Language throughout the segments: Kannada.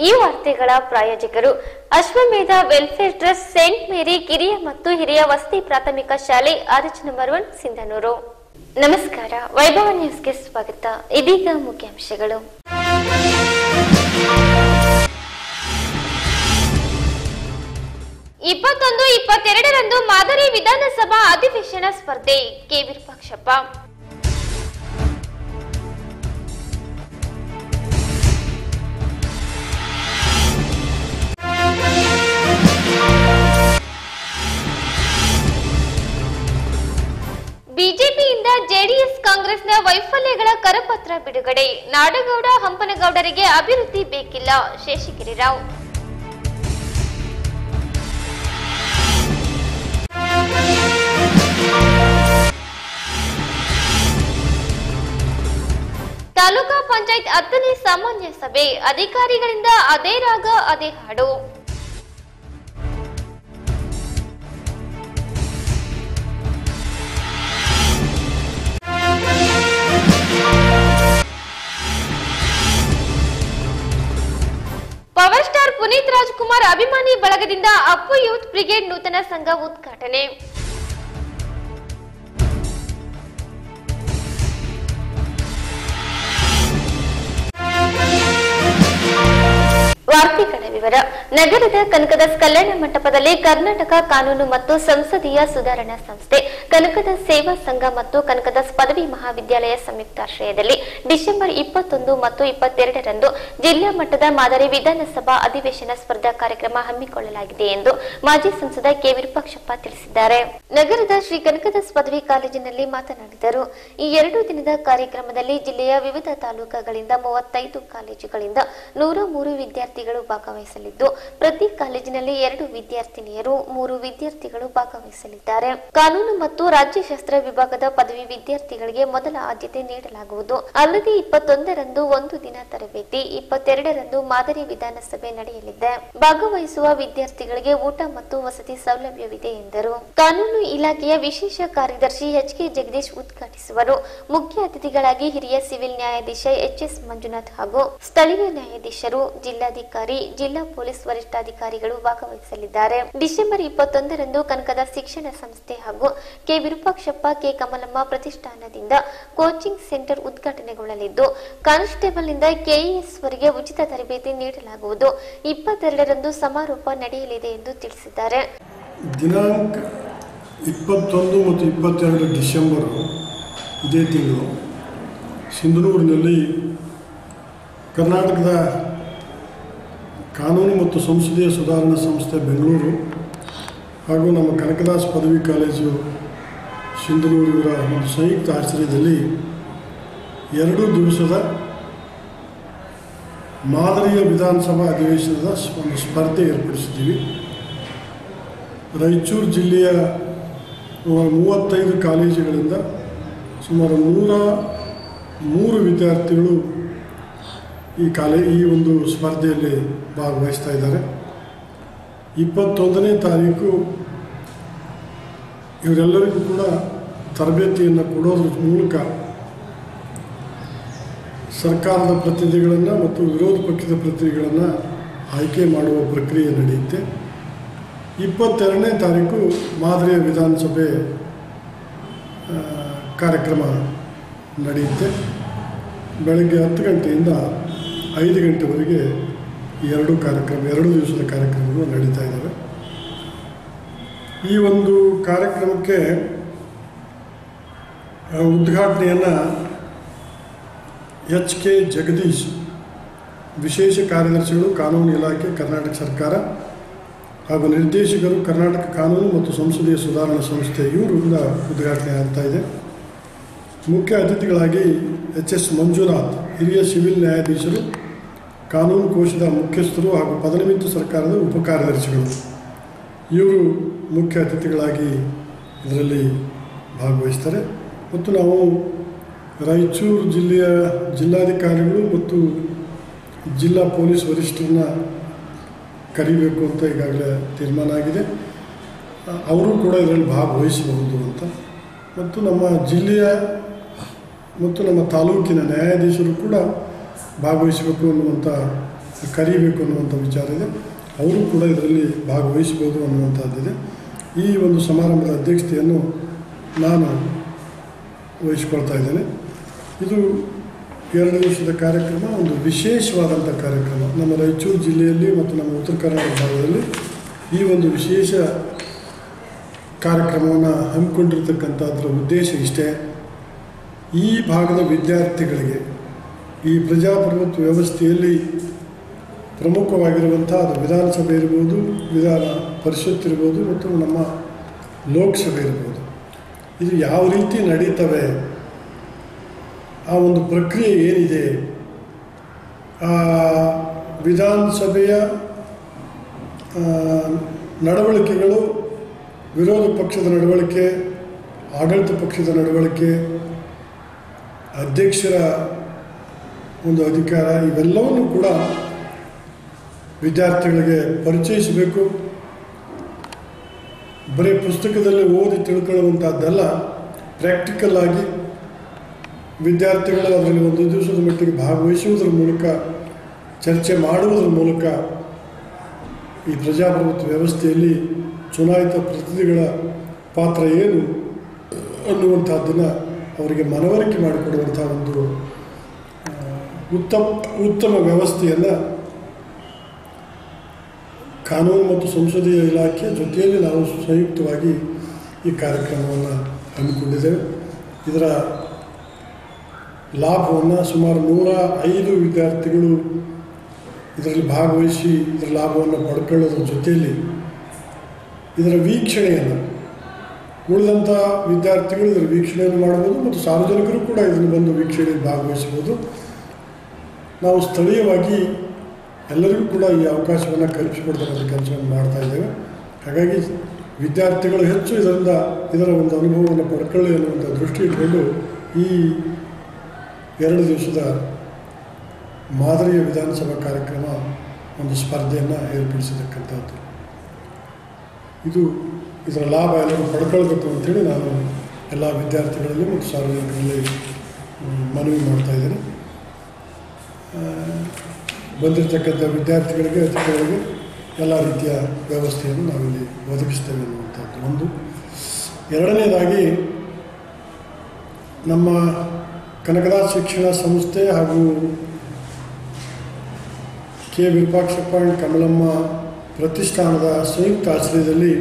ಈ ವಾರ್ತೆಗಳ ಪ್ರಾಯೋಜಕರು ಅಶ್ವಮೇಧ ವೆಲ್ಫೇರ್ ಟ್ರಸ್ಟ್ ಸೇಂಟ್ ಮೇರಿ ಕಿರಿಯ ಮತ್ತು ಹಿರಿಯ ವಸತಿ ಪ್ರಾಥಮಿಕ ಶಾಲೆ ಆರ್ಚ್ ನಂಬರ್ ಒನ್ ಸಿಂಧನೂರು ನಮಸ್ಕಾರ ವೈಭವ ನ್ಯೂಸ್ಗೆ ಸ್ವಾಗತ ಇದೀಗ ಮುಖ್ಯಾಂಶಗಳು ಇಪ್ಪತ್ತೊಂದು ಇಪ್ಪತ್ತೆರಡರಂದು ಮಾದರಿ ವಿಧಾನಸಭಾ ಅಧಿವೇಶನ ಸ್ಪರ್ಧೆ ಕೆ ವಿರೂಪಾಕ್ಷಪ್ಪ ಬಿಜೆಪಿಯಿಂದ ಜೆಡಿಎಸ್ ಕಾಂಗ್ರೆಸ್ನ ವೈಫಲ್ಯಗಳ ಕರಪತ್ರ ಬಿಡುಗಡೆ ನಾಡಗೌಡ ಹಂಪನಗೌಡರಿಗೆ ಅಭಿವೃದ್ಧಿ ಬೇಕಿಲ್ಲ ಶೇಷಗಿರಿ ರಾವ್ ತಾಲೂಕಾ ಪಂಚಾಯತ್ ಹತ್ತನೇ ಸಾಮಾನ್ಯ ಸಭೆ ಅಧಿಕಾರಿಗಳಿಂದ ಅದೇ ರಾಗ ಅದೇ ಹಾಡು ಪವರ್ ಸ್ಟಾರ್ ಪುನೀತ್ ರಾಜ್ಕುಮಾರ್ ಅಭಿಮಾನಿ ಬಳಗದಿಂದ ಅಪ್ಪು ಯೂತ್ ಬ್ರಿಗೇಡ್ ನೂತನ ಸಂಘ ಉದ್ಘಾಟನೆ ವಾರ್ತೆಗಳ ವಿವರ ನಗರದ ಕನಕದಾಸ್ ಕಲ್ಯಾಣ ಮಂಟಪದಲ್ಲಿ ಕರ್ನಾಟಕ ಕಾನೂನು ಮತ್ತು ಸಂಸದೀಯ ಸುಧಾರಣಾ ಸಂಸ್ಥೆ ಕನಕದಾಸ್ ಸೇವಾ ಸಂಘ ಮತ್ತು ಕನಕದಾಸ್ ಪದವಿ ಮಹಾವಿದ್ಯಾಲಯ ಸಂಯುಕ್ತಾಶ್ರಯದಲ್ಲಿ ಡಿಸೆಂಬರ್ ಇಪ್ಪತ್ತೊಂದು ಮತ್ತು ಇಪ್ಪತ್ತೆರಡರಂದು ಜಿಲ್ಲಾ ಮಟ್ಟದ ಮಾದರಿ ವಿಧಾನಸಭಾ ಅಧಿವೇಶನ ಸ್ಪರ್ಧಾ ಕಾರ್ಯಕ್ರಮ ಹಮ್ಮಿಕೊಳ್ಳಲಾಗಿದೆ ಎಂದು ಮಾಜಿ ಸಂಸದ ಕೆ ವಿರೂಪಾಕ್ಷಪ್ಪ ತಿಳಿಸಿದ್ದಾರೆ ನಗರದ ಶ್ರೀ ಕನಕದಾಸ್ ಪದವಿ ಕಾಲೇಜಿನಲ್ಲಿ ಮಾತನಾಡಿದರು ಈ ಎರಡು ದಿನದ ಕಾರ್ಯಕ್ರಮದಲ್ಲಿ ಜಿಲ್ಲೆಯ ವಿವಿಧ ತಾಲೂಕುಗಳಿಂದ ಮೂವತ್ತೈದು ಕಾಲೇಜುಗಳಿಂದ ನೂರ ಮೂರು ವಿದ್ಯಾರ್ಥಿಗಳು ಭಾಗವಹಿಸಲಿದ್ದು ಪ್ರತಿ ಕಾಲೇಜಿನಲ್ಲಿ ಎರಡು ವಿದ್ಯಾರ್ಥಿನಿಯರು ಮೂರು ವಿದ್ಯಾರ್ಥಿಗಳು ಭಾಗವಹಿಸಲಿದ್ದಾರೆ ಕಾನೂನು ಮತ್ತು ರಾಜ್ಯಶಾಸ್ತ್ರ ವಿಭಾಗದ ಪದವಿ ವಿದ್ಯಾರ್ಥಿಗಳಿಗೆ ಮೊದಲ ಆದ್ಯತೆ ನೀಡಲಾಗುವುದು ಅಲ್ಲದೆ ಇಪ್ಪತ್ತೊಂದರಂದು ಒಂದು ದಿನ ತರಬೇತಿ ಇಪ್ಪತ್ತೆರಡರಂದು ಮಾದರಿ ವಿಧಾನಸಭೆ ನಡೆಯಲಿದೆ ಭಾಗವಹಿಸುವ ವಿದ್ಯಾರ್ಥಿಗಳಿಗೆ ಊಟ ಮತ್ತು ವಸತಿ ಸೌಲಭ್ಯವಿದೆ ಎಂದರು ಕಾನೂನು ಇಲಾಖೆಯ ವಿಶೇಷ ಕಾರ್ಯದರ್ಶಿ ಎಚ್ ಕೆ ಜಗದೀಶ್ ಉದ್ಘಾಟಿಸುವರು ಮುಖ್ಯ ಅತಿಥಿಗಳಾಗಿ ಹಿರಿಯ ಸಿವಿಲ್ ನ್ಯಾಯಾಧೀಶ ಎಚ್ ಎಸ್ ಮಂಜುನಾಥ್ ಹಾಗೂ ಸ್ಥಳೀಯ ನ್ಯಾಯಾಧೀಶರು ಜಿಲ್ಲಾಧಿಕಾರಿ ಜಿಲ್ಲಾ ಪೊಲೀಸ್ ವರಿಷ್ಠಾಧಿಕಾರಿಗಳು ಭಾಗವಹಿಸಲಿದ್ದಾರೆ ಡಿಸೆಂಬರ್ ಇಪ್ಪತ್ತೊಂದರಂದು ಕನಕದ ಶಿಕ್ಷಣ ಸಂಸ್ಥೆ ಹಾಗೂ ಕೆ ವಿರೂಪಾಕ್ಷಪ್ಪ ಕೆ ಕಮಲಮ್ಮ ಪ್ರತಿಷ್ಠಾನದಿಂದ ಕೋಚಿಂಗ್ ಸೆಂಟರ್ ಉದ್ಘಾಟನೆಗೊಳ್ಳಲಿದ್ದು ಕಾನ್ಸ್ಟೇಬಲ್ನಿಂದ ಕೆಇಎಸ್ ವರೆಗೆ ಉಚಿತ ತರಬೇತಿ ನೀಡಲಾಗುವುದು ಇಪ್ಪತ್ತೆರಡರಂದು ಸಮಾರೋಪ ನಡೆಯಲಿದೆ ಎಂದು ತಿಳಿಸಿದ್ದಾರೆ ದಿನಾಂಕ ಇಪ್ಪತ್ತೊಂದು ಮತ್ತು ಇಪ್ಪತ್ತೆರಡು ಡಿಸೆಂಬರು ಇದೇ ತಿಂಗಳು ಸಿಂಧನೂರಿನಲ್ಲಿ ಕರ್ನಾಟಕದ ಕಾನೂನು ಮತ್ತು ಸಂಸದೀಯ ಸುಧಾರಣಾ ಸಂಸ್ಥೆ ಬೆಂಗಳೂರು ಹಾಗೂ ನಮ್ಮ ಕನಕದಾಸ್ ಪದವಿ ಕಾಲೇಜು ಸಿಂಧನೂರು ಇವರ ಒಂದು ಸಂಯುಕ್ತ ಆಶ್ರಯದಲ್ಲಿ ಎರಡು ದಿವಸದ ಮಾದರಿಯ ವಿಧಾನಸಭಾ ಅಧಿವೇಶನದ ಸ್- ಒಂದು ಸ್ಪರ್ಧೆ ಏರ್ಪಡಿಸಿದ್ದೀವಿ ರಾಯಚೂರು ಜಿಲ್ಲೆಯ ಸುಮಾರು ಮೂವತ್ತೈದು ಕಾಲೇಜುಗಳಿಂದ ಸುಮಾರು ನೂರ ಮೂರು ವಿದ್ಯಾರ್ಥಿಗಳು ಈ ಕಾಲೇ ಈ ಒಂದು ಸ್ಪರ್ಧೆಯಲ್ಲಿ ಭಾಗವಹಿಸ್ತಾ ಇದ್ದಾರೆ ಇಪ್ಪತ್ತೊಂದನೇ ತಾರೀಕು ಇವರೆಲ್ಲರಿಗೂ ಕೂಡ ತರಬೇತಿಯನ್ನು ಕೊಡೋದ್ರ ಮೂಲಕ ಸರ್ಕಾರದ ಪ್ರತಿನಿಧಿಗಳನ್ನು ಮತ್ತು ವಿರೋಧ ಪಕ್ಷದ ಪ್ರತಿನಿಧಿಗಳನ್ನು ಆಯ್ಕೆ ಮಾಡುವ ಪ್ರಕ್ರಿಯೆ ನಡೆಯುತ್ತೆ ಇಪ್ಪತ್ತೆರಡನೇ ತಾರೀಕು ಮಾದರಿಯ ವಿಧಾನಸಭೆ ಆ, ಕಾರ್ಯಕ್ರಮ ನಡೆಯುತ್ತೆ ಬೆಳಗ್ಗೆ ಹತ್ತು ಗಂಟೆಯಿಂದ ಐದು ಗಂಟೆವರೆಗೆ ಈ ಎರಡು ಕಾರ್ಯಕ್ರಮ ಎರಡು ದಿವಸದ ಕಾರ್ಯಕ್ರಮಗಳು ನಡೀತಾ ಇದ್ದಾವೆ ಈ ಒಂದು ಕಾರ್ಯಕ್ರಮಕ್ಕೆ ಆ, ಉದ್ಘಾಟನೆಯನ್ನು ಎಚ್ ಕೆ ಜಗದೀಶ್ ವಿಶೇಷ ಕಾರ್ಯದರ್ಶಿಗಳು ಕಾನೂನು ಇಲಾಖೆ ಕರ್ನಾಟಕ ಸರ್ಕಾರ ಹಾಗೂ ನಿರ್ದೇಶಕರು ಕರ್ನಾಟಕ ಕಾನೂನು ಮತ್ತು ಸಂಸದೀಯ ಸುಧಾರಣಾ ಸಂಸ್ಥೆ ಇವರಿಂದ ಉದ್ಘಾಟನೆ ಆಗ್ತಾ ಇದೆ ಮುಖ್ಯ ಅತಿಥಿಗಳಾಗಿ ಎಚ್ ಎಸ್ ಮಂಜುನಾಥ್ ಹಿರಿಯ ಸಿವಿಲ್ ನ್ಯಾಯಾಧೀಶರು ಕಾನೂನು ಕೋಶದ ಮುಖ್ಯಸ್ಥರು ಹಾಗೂ ಪದನಿಮಿತ್ತ ಸರ್ಕಾರದ ಉಪ ಕಾರ್ಯದರ್ಶಿಗಳು ಇವರು ಮುಖ್ಯ ಅತಿಥಿಗಳಾಗಿ ಇದರಲ್ಲಿ ಭಾಗವಹಿಸ್ತಾರೆ ಮತ್ತು ನಾವು ರಾಯಚೂರು ಜಿಲ್ಲೆಯ ಜಿಲ್ಲಾಧಿಕಾರಿಗಳು ಮತ್ತು ಜಿಲ್ಲಾ ಪೊಲೀಸ್ ವರಿಷ್ಠರನ್ನ ಕರಿಬೇಕು ಅಂತ ಈಗಾಗಲೇ ತೀರ್ಮಾನ ಆಗಿದೆ ಆ, ಅವರು ಕೂಡ ಇದರಲ್ಲಿ ಭಾಗವಹಿಸಬಹುದು ಅಂತ ಮತ್ತು ನಮ್ಮ ಜಿಲ್ಲೆಯ ಮತ್ತು ನಮ್ಮ ತಾಲೂಕಿನ ನ್ಯಾಯಾಧೀಶರು ಕೂಡ ಭಾಗವಹಿಸಬೇಕು ಅನ್ನುವಂಥ ಕರೀಬೇಕು ಅನ್ನುವಂಥ ವಿಚಾರ ಇದೆ ಅವರು ಕೂಡ ಇದರಲ್ಲಿ ಭಾಗವಹಿಸ್ಬೋದು ಅನ್ನುವಂಥದ್ದಿದೆ ಈ ಒಂದು ಸಮಾರಂಭದ ಅಧ್ಯಕ್ಷತೆಯನ್ನು ನಾನು ವಹಿಸ್ಕೊಳ್ತಾ ಇದ್ದೇನೆ ಇದು ಎರಡು ದಿವಸದ ಕಾರ್ಯಕ್ರಮ ಒಂದು ವಿಶೇಷವಾದಂಥ ಕಾರ್ಯಕ್ರಮ ನಮ್ಮ ರಾಯಚೂರು ಜಿಲ್ಲೆಯಲ್ಲಿ ಮತ್ತು ನಮ್ಮ ಉತ್ತರ ಕರ್ನಾಟಕ ಭಾಗದಲ್ಲಿ ಈ ಒಂದು ವಿಶೇಷ ಕಾರ್ಯಕ್ರಮವನ್ನು ಹಮ್ಮಿಕೊಂಡಿರ್ತಕ್ಕಂಥದ್ರ ಉದ್ದೇಶ ಇಷ್ಟೇ ಈ ಭಾಗದ ವಿದ್ಯಾರ್ಥಿಗಳಿಗೆ ಈ ಪ್ರಜಾಪ್ರಭುತ್ವ ವ್ಯವಸ್ಥೆಯಲ್ಲಿ ಪ್ರಮುಖವಾಗಿರುವಂಥ ಅದು ವಿಧಾನಸಭೆ ಇರ್ಬೋದು ವಿಧಾನ ಪರಿಷತ್ ಇರ್ಬೋದು ಮತ್ತು ನಮ್ಮ ಲೋಕಸಭೆ ಇರ್ಬೋದು ಇದು ಯಾವ ರೀತಿ ನಡೀತವೆ ಆ ಒಂದು ಪ್ರಕ್ರಿಯೆ ಏನಿದೆ ಆ ವಿಧಾನಸಭೆಯ ಆ, ನಡವಳಿಕೆಗಳು ವಿರೋಧ ಪಕ್ಷದ ನಡವಳಿಕೆ ಆಡಳಿತ ಪಕ್ಷದ ನಡವಳಿಕೆ ಅಧ್ಯಕ್ಷರ ಒಂದು ಅಧಿಕಾರ ಇವೆಲ್ಲವನ್ನು ಕೂಡ ವಿದ್ಯಾರ್ಥಿಗಳಿಗೆ ಪರಿಚಯಿಸಬೇಕು ಬರೀ ಪುಸ್ತಕದಲ್ಲಿ ಓದಿ ತಿಳ್ಕೊಳ್ಳುವಂಥದ್ದಲ್ಲ ಪ್ರಾಕ್ಟಿಕಲ್ ಆಗಿ ವಿದ್ಯಾರ್ಥಿಗಳು ಅದರಲ್ಲಿ ಒಂದು ದಿವಸದ ಮಟ್ಟಿಗೆ ಭಾಗವಹಿಸುವುದರ ಮೂಲಕ ಚರ್ಚೆ ಮಾಡುವುದರ ಮೂಲಕ ಈ ಪ್ರಜಾಪ್ರಭುತ್ವ ವ್ಯವಸ್ಥೆಯಲ್ಲಿ ಚುನಾಯಿತ ಪ್ರತಿನಿಧಿಗಳ ಪಾತ್ರ ಏನು ಅನ್ನುವಂಥದ್ದನ್ನು ಅವರಿಗೆ ಮನವರಿಕೆ ಮಾಡಿಕೊಡುವಂಥ ಒಂದು ಆ, ಉತ್ತಮ ಉತ್ತಮ ವ್ಯವಸ್ಥೆಯನ್ನು ಕಾನೂನು ಮತ್ತು ಸಂಸದೀಯ ಇಲಾಖೆ ಜೊತೆಯಲ್ಲಿ ನಾವು ಸಂಯುಕ್ತವಾಗಿ ಈ ಕಾರ್ಯಕ್ರಮವನ್ನು ಹಮ್ಮಿಕೊಂಡಿದ್ದೇವೆ ಇದರ ಲಾಭವನ್ನು ಸುಮಾರು ನೂರ ಐದು ವಿದ್ಯಾರ್ಥಿಗಳು ಇದರಲ್ಲಿ ಭಾಗವಹಿಸಿ ಇದರ ಲಾಭವನ್ನು ಪಡ್ಕೊಳ್ಳೋದ್ರ ಜೊತೆಯಲ್ಲಿ ಇದರ ವೀಕ್ಷಣೆಯನ್ನು ಉಳಿದಂಥ ವಿದ್ಯಾರ್ಥಿಗಳು ಇದರ ವೀಕ್ಷಣೆಯನ್ನು ಮಾಡ್ಬೋದು ಮತ್ತು ಸಾರ್ವಜನಿಕರು ಕೂಡ ಇದನ್ನು ಬಂದು ವೀಕ್ಷಣೆಯಲ್ಲಿ ಭಾಗವಹಿಸ್ಬೋದು ನಾವು ಸ್ಥಳೀಯವಾಗಿ ಎಲ್ಲರಿಗೂ ಕೂಡ ಈ ಅವಕಾಶವನ್ನು ಕಲ್ಪಿಸಿಕೊಡ್ತಕ್ಕಂಥ ಕೆಲಸವನ್ನು ಮಾಡ್ತಾ ಇದ್ದೇವೆ ಹಾಗಾಗಿ ವಿದ್ಯಾರ್ಥಿಗಳು ಹೆಚ್ಚು ಇದರಿಂದ ಇದರ ಒಂದು ಅನುಭವವನ್ನು ಪಡ್ಕೊಳ್ಳಿ ಅನ್ನುವಂಥ ದೃಷ್ಟಿ ಇಟ್ಕೊಂಡು ಈ ಎರಡು ದಿವಸದ ಮಾದರಿಯ ವಿಧಾನಸಭಾ ಕಾರ್ಯಕ್ರಮ ಒಂದು ಸ್ಪರ್ಧೆಯನ್ನು ಏರ್ಪಡಿಸಿರ್ತಕ್ಕಂಥದ್ದು ಇದು ಇದರ ಲಾಭ ಎಲ್ಲರೂ ಪಡ್ಕೊಳ್ಬೇಕು ಅಂತೇಳಿ ನಾನು ಎಲ್ಲ ವಿದ್ಯಾರ್ಥಿಗಳಲ್ಲಿ ಮತ್ತು ಸಾರ್ವಜನಿಕರಲ್ಲಿ ಮ್, ಮನವಿ ಮಾಡ್ತಾ ಇದ್ದೇನೆ ಆ, ಬಂದಿರತಕ್ಕಂಥ ವಿದ್ಯಾರ್ಥಿಗಳಿಗೆ ಅತಿಥಿಗಳಿಗೆ ಎಲ್ಲ ರೀತಿಯ ವ್ಯವಸ್ಥೆಯನ್ನು ನಾವಿಲ್ಲಿ ಒದಗಿಸ್ತೇವೆ ಅನ್ನುವಂಥದ್ದು ಒಂದು ಎರಡನೇದಾಗಿ ನಮ್ಮ ಕನಕದಾಸ ಶಿಕ್ಷಣ ಸಂಸ್ಥೆ ಹಾಗೂ ಕೆ ವಿರೂಪಾಕ್ಷಪ್ಪ ಅಂಡ್ ಕಮಲಮ್ಮ ಪ್ರತಿಷ್ಠಾನದ ಸಂಯುಕ್ತ ಆಶ್ರಯದಲ್ಲಿ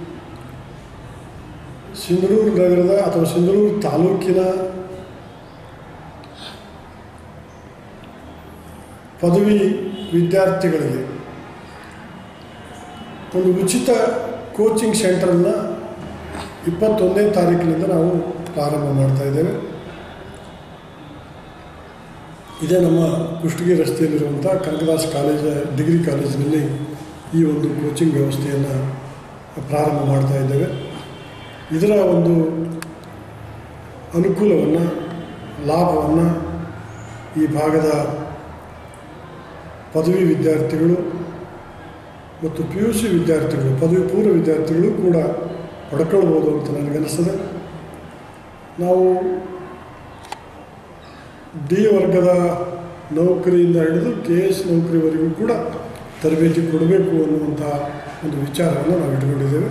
ಸಿಂಧನೂರು ನಗರದ ಅಥವಾ ಸಿಂಧನೂರು ತಾಲೂಕಿನ ಪದವಿ ವಿದ್ಯಾರ್ಥಿಗಳಿಗೆ ಒಂದು ಉಚಿತ ಕೋಚಿಂಗ್ ಸೆಂಟರನ್ನು ಇಪ್ಪತ್ತೊಂದನೇ ತಾರೀಕಿನಿಂದ ನಾವು ಪ್ರಾರಂಭ ಮಾಡ್ತಾ ಇದ್ದೇವೆ ಇದೇ ನಮ್ಮ ಕುಷ್ಟಗಿ ರಸ್ತೆಯಲ್ಲಿರುವಂಥ ಕನಕದಾಸ್ ಕಾಲೇಜ ಡಿಗ್ರಿ ಕಾಲೇಜಿನಲ್ಲಿ ಈ ಒಂದು ಕೋಚಿಂಗ್ ವ್ಯವಸ್ಥೆಯನ್ನು ಪ್ರಾರಂಭ ಮಾಡ್ತಾ ಇದ್ದೇವೆ ಇದರ ಒಂದು ಅನುಕೂಲವನ್ನು ಲಾಭವನ್ನು ಈ ಭಾಗದ ಪದವಿ ವಿದ್ಯಾರ್ಥಿಗಳು ಮತ್ತು ಪಿ ಯು ಸಿ ವಿದ್ಯಾರ್ಥಿಗಳು ಪದವಿ ಪೂರ್ವ ವಿದ್ಯಾರ್ಥಿಗಳು ಕೂಡ ಪಡ್ಕೊಳ್ಬೋದು ಅಂತ ನನಗನ್ನಿಸ್ತದೆ ನಾವು ಡಿ ವರ್ಗದ ನೌಕರಿಯಿಂದ ಹಿಡಿದು ಕೆ ಎಸ್ ನೌಕರಿವರೆಗೂ ಕೂಡ ತರಬೇತಿ ಕೊಡಬೇಕು ಅನ್ನುವಂಥ ಒಂದು ವಿಚಾರವನ್ನು ನಾವು ಇಟ್ಕೊಂಡಿದ್ದೇವೆ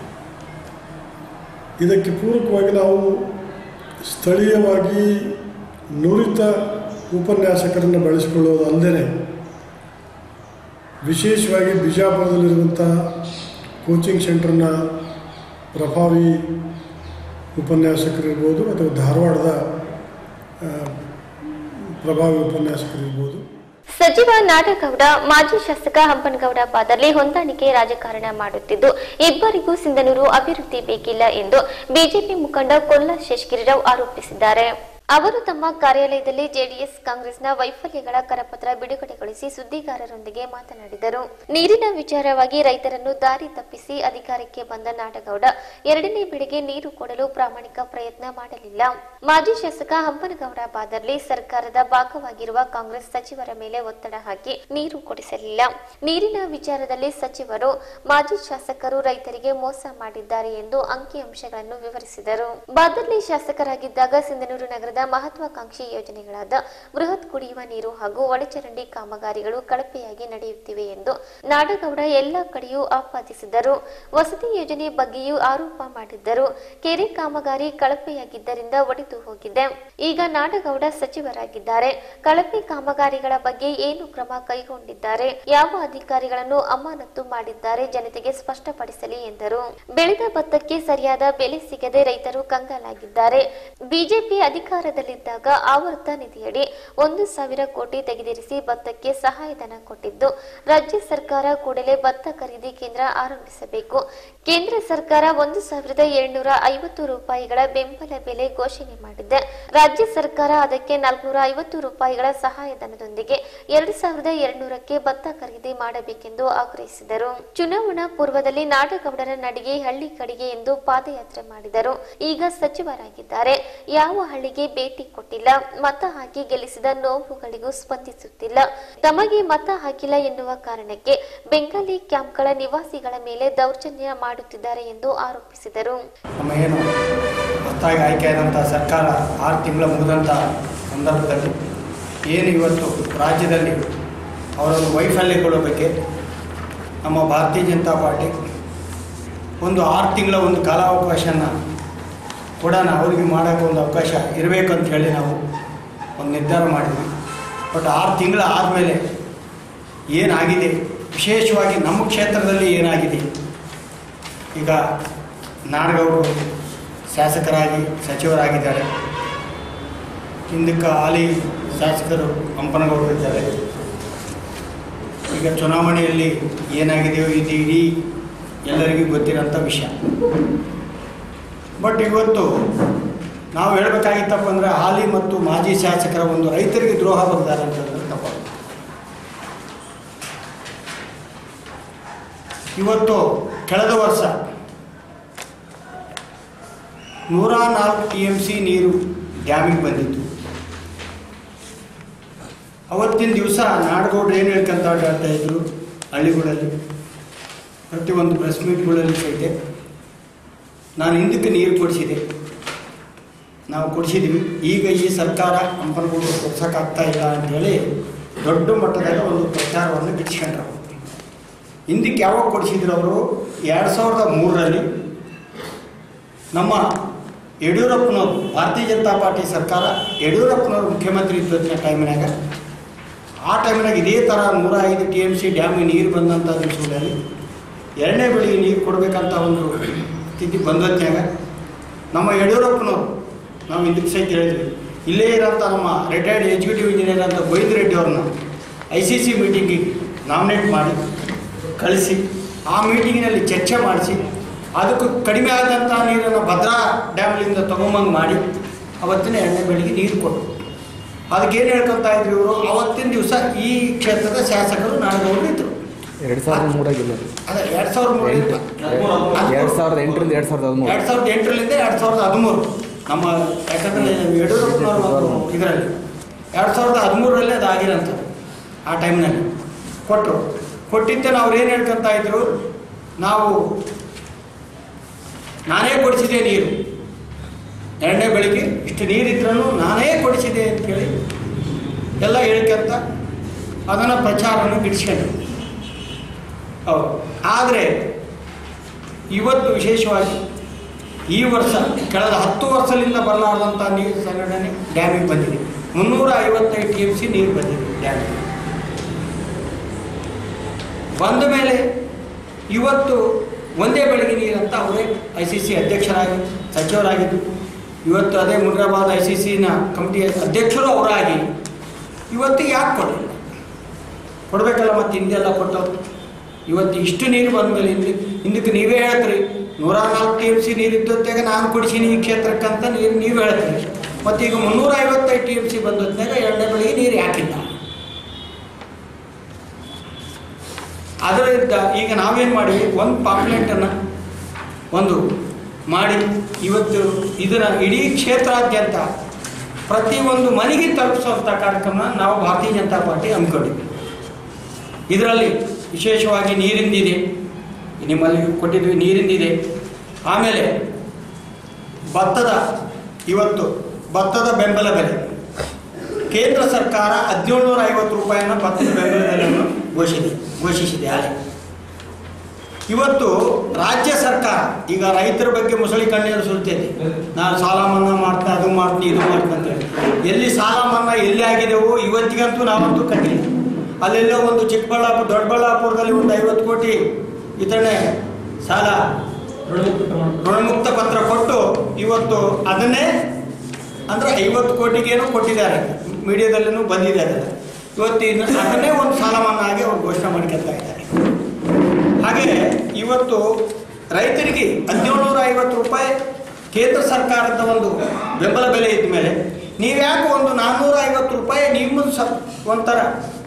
ಇದಕ್ಕೆ ಪೂರಕವಾಗಿ ನಾವು ಸ್ಥಳೀಯವಾಗಿ ನುರಿತ ಉಪನ್ಯಾಸಕರನ್ನು ಬಳಸಿಕೊಳ್ಳೋದು ಅಲ್ಲದೆ ವಿಶೇಷವಾಗಿ ಬಿಜಾಪುರದಲ್ಲಿರುವಂಥ ಕೋಚಿಂಗ್ ಸೆಂಟರ್ನ ಪ್ರಭಾವಿ ಉಪನ್ಯಾಸಕರಿರ್ಬೋದು ಅಥವಾ ಧಾರವಾಡದ ಆ, ಪ್ರಭಾವಿ ಉಪನ್ಯಾಸಕರಿರ್ಬೋದು ಸಚಿವ ನಾಡಗೌಡ ಮಾಜಿ ಶಾಸಕ ಹಂಪನಗೌಡ ಪಾದರ್ಲಿ ಹೊಂದಾಣಿಕೆ ರಾಜಕಾರಣ ಮಾಡುತ್ತಿದ್ದು ಇಬ್ಬರಿಗೂ ಸಿಂಧನೂರು ಅಭಿವೃದ್ಧಿ ಬೇಕಿಲ್ಲ ಎಂದು ಬಿಜೆಪಿ ಮುಖಂಡ ಕೊಲ್ಲ ಶೇಷಗಿರಿರಾವ್ ಆರೋಪಿಸಿದ್ದಾರೆ ಅವರು ತಮ್ಮ ಕಾರ್ಯಾಲಯದಲ್ಲಿ ಜೆಡಿಎಸ್ ಕಾಂಗ್ರೆಸ್ನ ವೈಫಲ್ಯಗಳ ಕರಪತ್ರ ಬಿಡುಗಡೆಗೊಳಿಸಿ ಸುದ್ದಿಗಾರರೊಂದಿಗೆ ಮಾತನಾಡಿದರು ನೀರಿನ ವಿಚಾರವಾಗಿ ರೈತರನ್ನು ದಾರಿ ತಪ್ಪಿಸಿ ಅಧಿಕಾರಕ್ಕೆ ಬಂದ ನಾಡಗೌಡ ಎರಡನೇ ಬೆಳೆಗೆ ನೀರು ಕೊಡಲು ಪ್ರಾಮಾಣಿಕ ಪ್ರಯತ್ನ ಮಾಡಲಿಲ್ಲ ಮಾಜಿ ಶಾಸಕ ಹಂಪನಗೌಡ ಬಾದರ್ಲಿ ಸರ್ಕಾರದ ಭಾಗವಾಗಿರುವ ಕಾಂಗ್ರೆಸ್ ಸಚಿವರ ಮೇಲೆ ಒತ್ತಡ ಹಾಕಿ ನೀರು ಕೊಡಿಸಲಿಲ್ಲ ನೀರಿನ ವಿಚಾರದಲ್ಲಿ ಸಚಿವರು ಮಾಜಿ ಶಾಸಕರು ರೈತರಿಗೆ ಮೋಸ ಮಾಡಿದ್ದಾರೆ ಎಂದು ಅಂಕಿಅಂಶಗಳನ್ನು ವಿವರಿಸಿದರು ಬಾದರ್ಲಿ ಶಾಸಕರಾಗಿದ್ದಾಗ ಸಿಂಧನೂರು ನಗರದ ಸರ್ಕಾರದ ಮಹತ್ವಾಕಾಂಕ್ಷಿ ಯೋಜನೆಗಳಾದ ಬೃಹತ್ ಕುಡಿಯುವ ನೀರು ಹಾಗೂ ಒಳಚರಂಡಿ ಕಾಮಗಾರಿಗಳು ಕಳಪೆಯಾಗಿ ನಡೆಯುತ್ತಿವೆ ಎಂದು ನಾಡಗೌಡ ಎಲ್ಲ ಕಡೆಯೂ ಆಪಾದಿಸಿದರು ವಸತಿ ಯೋಜನೆ ಬಗ್ಗೆಯೂ ಆರೋಪ ಮಾಡಿದ್ದರು ಕೆರೆ ಕಾಮಗಾರಿ ಕಳಪೆಯಾಗಿದ್ದರಿಂದ ಒಡೆದು ಹೋಗಿದೆ ಈಗ ನಾಡಗೌಡ ಸಚಿವರಾಗಿದ್ದಾರೆ ಕಳಪೆ ಕಾಮಗಾರಿಗಳ ಬಗ್ಗೆ ಏನು ಕ್ರಮ ಕೈಗೊಂಡಿದ್ದಾರೆ ಯಾವ ಅಧಿಕಾರಿಗಳನ್ನು ಅಮಾನತು ಮಾಡಿದ್ದಾರೆ ಜನತೆಗೆ ಸ್ಪಷ್ಟಪಡಿಸಲಿ ಎಂದರು ಬೆಳೆದ ಭತ್ತಕ್ಕೆ ಸರಿಯಾದ ಬೆಲೆ ಸಿಗದೆ ರೈತರು ಕಂಗಾಲಾಗಿದ್ದಾರೆ ಬಿಜೆಪಿ ಅಧಿಕಾರದಲ್ಲಿದ್ದಾಗ ಆವರ್ತ ನಿಧಿಯಡಿ ಒಂದು ಸಾವಿರ ಕೋಟಿ ತೆಗೆದಿರಿಸಿ ಭತ್ತಕ್ಕೆ ಸಹಾಯಧನ ಕೊಟ್ಟಿದ್ದು ರಾಜ್ಯ ಸರ್ಕಾರ ಕೂಡಲೇ ಭತ್ತ ಖರೀದಿ ಕೇಂದ್ರ ಆರಂಭಿಸಬೇಕು ಕೇಂದ್ರ ಸರ್ಕಾರ ಒಂದು ಸಾವಿರದ ಏಳ್ನೂರ ಐವತ್ತು ರೂಪಾಯಿಗಳ ಬೆಂಬಲ ಬೆಲೆ ಘೋಷಣೆ ಮಾಡಿದೆ ರಾಜ್ಯ ಸರ್ಕಾರ ಅದಕ್ಕೆ ನಾಲ್ಕುನೂರ ಐವತ್ತು ರೂಪಾಯಿಗಳ ಸಹಾಯಧನದೊಂದಿಗೆ ಎರಡು ಸಾವಿರದ ಎರಡ್ನೂರಕ್ಕೆ ಭತ್ತ ಖರೀದಿ ಮಾಡಬೇಕೆಂದು ಆಗ್ರಹಿಸಿದರು ಚುನಾವಣಾ ಪೂರ್ವದಲ್ಲಿ ನಾಡಗೌಡರ ನಡಿಗೆ ಹಳ್ಳಿ ಕಡೆಗೆ ಎಂದು ಪಾದಯಾತ್ರೆ ಮಾಡಿದರು ಈಗ ಸಚಿವರಾಗಿದ್ದಾರೆ ಯಾವ ಹಳ್ಳಿಗೆ ಭೇಟಿ ಕೊಟ್ಟಿಲ್ಲ ಮತ ಹಾಕಿ ಗೆಲ್ಲಿಸಿದ ನೋವುಗಳಿಗೂ ಸ್ಪಂದಿಸುತ್ತಿಲ್ಲ ತಮಗೆ ಮತ ಹಾಕಿಲ್ಲ ಎನ್ನುವ ಕಾರಣಕ್ಕೆ ಬೆಂಗಾಲಿ ಕ್ಯಾಂಪ್ಗಳ ನಿವಾಸಿಗಳ ಮೇಲೆ ದೌರ್ಜನ್ಯ ಮಾಡುತ್ತಿದ್ದಾರೆ ಎಂದು ಆರೋಪಿಸಿದರು ನಮ್ಮ ಏನು ಹೊಸದಾಗಿ ಆಯ್ಕೆಯಾದಂಥ ಸರ್ಕಾರ ಆರು ತಿಂಗಳ ಮುಗಿದಂಥ ಸಂದರ್ಭದಲ್ಲಿ ಏನು ಇವತ್ತು ರಾಜ್ಯದಲ್ಲಿ ಅವರೊಂದು ವೈಫಲ್ಯಗಳ ಬಗ್ಗೆ ನಮ್ಮ ಭಾರತೀಯ ಜನತಾ ಪಾರ್ಟಿ ಒಂದು ಆರು ತಿಂಗಳ ಒಂದು ಕಾಲಾವಕಾಶನ ಕೊಡೋಣ ಅವರಿಗೆ ಮಾಡೋಕ್ಕೆ ಒಂದು ಅವಕಾಶ ಇರಬೇಕು ಅಂತ ಹೇಳಿ ನಾವು ಒಂದು ನಿರ್ಧಾರ ಮಾಡಿದ್ವಿ ಬಟ್ ಆರು ತಿಂಗಳ ಆದಮೇಲೆ ಏನಾಗಿದೆ ವಿಶೇಷವಾಗಿ ನಮ್ಮ ಕ್ಷೇತ್ರದಲ್ಲಿ ಏನಾಗಿದೆ ಈಗ ನಾಡಗೌಡರು ಶಾಸಕರಾಗಿ ಸಚಿವರಾಗಿದ್ದಾರೆ ಹಿಂದಕ್ಕೆ ಹಾಲಿ ಶಾಸಕರು ಹಂಪನಗೌಡರು ಇದ್ದಾರೆ ಈಗ ಚುನಾವಣೆಯಲ್ಲಿ ಏನಾಗಿದೆಯೋ ಇದು ಇಡೀ ಎಲ್ಲರಿಗೂ ಗೊತ್ತಿರೋಂಥ ವಿಷಯ ಬಟ್ ಇವತ್ತು ನಾವು ಹೇಳಬೇಕಾಗಿತ್ತಪ್ಪ ಅಂದರೆ ಹಾಲಿ ಮತ್ತು ಮಾಜಿ ಶಾಸಕರ ಒಂದು ರೈತರಿಗೆ ದ್ರೋಹ ಬರ್ತಾರೆ ಅಂತಂದ್ರೆ ತಪ್ಪಾಗುತ್ತೆ ಇವತ್ತು ಕಳೆದ ವರ್ಷ ನೂರ ನಾಲ್ಕು ಟಿ ಎಮ್ ಸಿ ನೀರು ಡ್ಯಾಮಿಗೆ ಬಂದಿತ್ತು ಅವತ್ತಿನ ದಿವಸ ನಾಡಗೌಡ್ರು ಏನು ಹೇಳ್ಕೊಂತ ಆಡ್ತಾ ಇದ್ರು ಹಳ್ಳಿಗಳಲ್ಲಿ ಪ್ರತಿಯೊಂದು ಪ್ರೆಸ್ ಮೀಟ್ಗಳಲ್ಲಿ ಸಹಿತ ನಾನು ಹಿಂದಕ್ಕೆ ನೀರು ಕೊಡಿಸಿದೆ ನಾವು ಕೊಡಿಸಿದ್ದೀವಿ ಈಗ ಈ ಸರ್ಕಾರ ಹಂಪನಗೂಡು ಕೊಡ್ಸೋಕ್ಕಾಗ್ತಾ ಇಲ್ಲ ಅಂತೇಳಿ ದೊಡ್ಡ ಮಟ್ಟದಾಗ ಒಂದು ಪ್ರಚಾರವನ್ನು ಗಿಟ್ಸ್ಕೊಂಡ್ರು ಹಿಂದಕ್ಕೆ ಯಾವಾಗ ಕೊಡಿಸಿದ್ರು ಅವರು ಎರಡು ಸಾವಿರದ ಮೂರರಲ್ಲಿ ನಮ್ಮ ಯಡಿಯೂರಪ್ಪನವರು ಭಾರತೀಯ ಜನತಾ ಪಾರ್ಟಿ ಸರ್ಕಾರ ಯಡಿಯೂರಪ್ಪನವರು ಮುಖ್ಯಮಂತ್ರಿ ಇದ್ದ ಟೈಮಿನಾಗ ಆ ಟೈಮಿನಾಗ ಇದೇ ಥರ ನೂರ ಐದು ಟಿ ಎಮ್ ಸಿ ಡ್ಯಾಮಿಗೆ ನೀರು ಬಂದಂಥ ದಿವಸಗಳಲ್ಲಿ ಎರಡನೇ ಬೆಳೆಗೆ ನೀರು ಕೊಡಬೇಕಂತ ಒಂದು ಸ್ಥಿತಿ ಬಂದತ್ನಾಗ ನಮ್ಮ ಯಡಿಯೂರಪ್ಪನವರು ನಾವು ಇದಕ್ಕೆ ಸಹಿತ ಹೇಳಿದ್ವಿ ಇಲ್ಲೇ ಇರೋಂಥ ನಮ್ಮ ರಿಟೈರ್ಡ್ ಎಕ್ಸಿಕ್ಯೂಟಿವ್ ಇಂಜಿನಿಯರ್ ಅಂತ ಗೋವಿಂದ ರೆಡ್ಡಿ ಅವ್ರನ್ನ ಐ ಸಿ ಸಿ ಮೀಟಿಂಗಿಗೆ ನಾಮಿನೇಟ್ ಮಾಡಿ ಕಳಿಸಿ ಆ ಮೀಟಿಂಗಿನಲ್ಲಿ ಚರ್ಚೆ ಮಾಡಿಸಿ ಅದಕ್ಕೂ ಕಡಿಮೆ ಆದಂಥ ನೀರನ್ನು ಭದ್ರಾ ಡ್ಯಾಮ್ಲಿಂದ ತೊಗೊಂಬಂದು ಮಾಡಿ ಅವತ್ತಿನ ಎರಡನೇ ಬೆಳೆಗೆ ನೀರು ಕೊಟ್ಟರು ಅದಕ್ಕೇನು ಹೇಳ್ಕೊತಾ ಇದ್ರು ಇವರು ಅವತ್ತಿನ ದಿವಸ ಈ ಕ್ಷೇತ್ರದ ಶಾಸಕರು ನಾಡಗೌಡರು ಇದ್ದರು ಎರಡು ಸಾವಿರದ ಮೂರಾಗಿಲ್ಲ ಅದೇ ಎರಡು ಸಾವಿರದ ಮೂರು ಎಂಟು. ಎರಡು ಸಾವಿರದ ಎಂಟರಿಂದ ಎರಡು ಸಾವಿರದ ಹದಿಮೂರು ಎರಡು ಸಾವಿರದ ಎಂಟರಿಂದ ಎರಡು ಸಾವಿರದ ಹದಿಮೂರು ನಮ್ಮ ಯಾಕಂದರೆ ಯಡಿಯೂರಪ್ಪನವರು ಇದರಲ್ಲಿ ಎರಡು ಸಾವಿರದ ಹದಿಮೂರರಲ್ಲಿ ಅದು ಆಗಿರೋಂಥದ್ದು ಆ ಟೈಮ್ನಲ್ಲಿ ಕೊಟ್ಟರು ಕೊಟ್ಟಿದ್ದನ್ನು ಅವ್ರು ಏನು ಹೇಳ್ಕೊಂತ ಇದ್ರು ನಾವು ನಾನೇ ಕೊಡಿಸಿದೆ ನೀರು ಎರಡನೇ ಬೆಳಿಗ್ಗೆ ಇಷ್ಟು ನೀರಿದ್ರೂ ನಾನೇ ಕೊಡಿಸಿದೆ ಅಂತೇಳಿ ಎಲ್ಲ ಹೇಳ್ಕೊಂತ ಅದನ್ನು ಪ್ರಚಾರವನ್ನು ಗಿಡಿಸ್ಕೊಂಡ್ರು ಹೌದು ಆದರೆ ಇವತ್ತು ವಿಶೇಷವಾಗಿ ಈ ವರ್ಷ ಕಳೆದ ಹತ್ತು ವರ್ಷದಿಂದ ಬರಲಾರ್ದಂಥ ನೀರು ಸಂಘಟನೆ ಡ್ಯಾಮಿಗೆ ಬಂದಿದೆ ಮುನ್ನೂರ ಐವತ್ತೈದು ಟಿ ಎಮ್ ಸಿ ನೀರು ಬಂದಿದೆ ಡ್ಯಾಮಿಗೆ ಬಂದ ಮೇಲೆ ಇವತ್ತು ಒಂದೇ ಬೆಳಗ್ಗೆ ನೀರಂತ ಅವರೇ ಐ ಸಿ ಸಿ ಅಧ್ಯಕ್ಷರಾಗಿ ಸಚಿವರಾಗಿದ್ದು ಇವತ್ತು ಅದೇ ಮುನ್ರಾಬಾದ್ ಐ ಸಿ ಸಿನ ಕಮಿಟಿಯ ಅಧ್ಯಕ್ಷರು ಅವರಾಗಿ ಇವತ್ತು ಯಾಕೆ ಕೊಡಲಿಲ್ಲ ಕೊಡಬೇಕಲ್ಲ ಮತ್ತು ಹಿಂದೆಲ್ಲ ಕೊಟ್ಟವ್ರು ಇವತ್ತು ಇಷ್ಟು ನೀರು ಬಂದ ಮೇಲೆ ಹಿಂದೆ ಹಿಂದಕ್ಕೆ ನೀವೇ ಹೇಳ್ತೀರಿ ನೂರ ನಾಲ್ಕು ಟಿ ಎಮ್ ಸಿ ನೀರು ಇದ್ದೊತ್ತಾಗ ನಾನು ಕೊಡಿಸೀನಿ ಈ ಕ್ಷೇತ್ರಕ್ಕಂತ ನೀರು ನೀವು ಹೇಳ್ತೀರಿ ಮತ್ತು ಈಗ ಮುನ್ನೂರ ಐವತ್ತೈದು ಟಿ ಎಮ್ ಸಿ ಬಂದೊತ್ತಾಗ ಎರಡನೇ ಬೆಳೆಗೆ ನೀರು ಯಾಕಿಲ್ಲ ಅದರಿಂದ ಈಗ ನಾವೇನು ಮಾಡಿವಿ ಒಂದು ಪಾಂಪ್ಲೆಟನ್ನು ಒಂದು ಮಾಡಿ ಇವತ್ತು ಇದನ್ನು ಇಡೀ ಕ್ಷೇತ್ರಾದ್ಯಂತ ಪ್ರತಿಯೊಂದು ಮನೆಗೆ ತಲುಪಿಸುವಂಥ ಕಾರ್ಯಕ್ರಮ ನಾವು ಭಾರತೀಯ ಜನತಾ ಪಾರ್ಟಿ ಹಮ್ಮಿಕೊಂಡಿದ್ವಿ ಇದರಲ್ಲಿ ವಿಶೇಷವಾಗಿ ನೀರಿಂದಿದೆ ನಿಮ್ಮಲ್ಲಿ ಕೊಟ್ಟಿದ್ವಿ ನೀರಿಂದಿದೆ ಆಮೇಲೆ ಭತ್ತದ ಇವತ್ತು ಭತ್ತದ ಬೆಂಬಲ ಬೆಲೆ ಕೇಂದ್ರ ಸರ್ಕಾರ ಹದಿನೇಳುನೂರ ಐವತ್ತು ರೂಪಾಯಿನ ಭತ್ತದ ಬೆಂಬಲ ಬೆಲೆಯನ್ನು ಘೋಷಿಸಿದೆ ಘೋಷಿಸಿದೆ ಹಾಗೆ ಇವತ್ತು ರಾಜ್ಯ ಸರ್ಕಾರ ಈಗ ರೈತರ ಬಗ್ಗೆ ಮುಸಳಿ ಕಣ್ಣೀರು ಸುರಿತೈತೆ ನಾನು ಸಾಲ ಮನ್ನಾ ಮಾಡ್ತಾ ಅದು ಮಾಡ್ತೀನಿ ಇದು ಮಾಡ್ತೀನಿ ಅಂತ ಹೇಳಿ ಎಲ್ಲಿ ಸಾಲ ಮನ್ನಾ ಎಲ್ಲಿ ಆಗಿದೆವೋ ಇವತ್ತಿಗಂತೂ ನಾವಂತೂ ಕಟ್ಟಿಲ್ಲ ಅಲ್ಲೆಲ್ಲೋ ಒಂದು ಚಿಕ್ಕಬಳ್ಳಾಪುರ ದೊಡ್ಡಬಳ್ಳಾಪುರದಲ್ಲಿ ಒಂದು ಐವತ್ತು ಕೋಟಿ ವಿತರಣೆ ಸಾಲ ಋಣಮುಕ್ತ ಪತ್ರ ಕೊಟ್ಟು ಇವತ್ತು ಅದನ್ನೇ ಅಂದರೆ ಐವತ್ತು ಕೋಟಿಗೇನೋ ಕೊಟ್ಟಿದ್ದಾರೆ ಮೀಡಿಯಾದಲ್ಲೂ ಬಂದಿದೆ ಅದೆಲ್ಲ ಇವತ್ತು ಇನ್ನು ಅದನ್ನೇ ಒಂದು ಸಾಲ ಮನ್ನಾ ಆಗಿ ಅವ್ರು ಘೋಷಣೆ ಮಾಡ್ಕೊಳ್ತಾ ಇದ್ದಾರೆ ಹಾಗೆ ಇವತ್ತು ರೈತರಿಗೆ ಹದಿನೇಳುನೂರ ಐವತ್ತು ರೂಪಾಯಿ ಕೇಂದ್ರ ಸರ್ಕಾರದ ಒಂದು ಬೆಂಬಲ ಬೆಲೆ ಇದ್ದ ಮೇಲೆ ನೀವ್ಯಾಕೆ ಒಂದು ನಾನ್ನೂರ ಐವತ್ತು ರೂಪಾಯಿ ನಿಮ್ಮದು ಸ ಒಂಥರ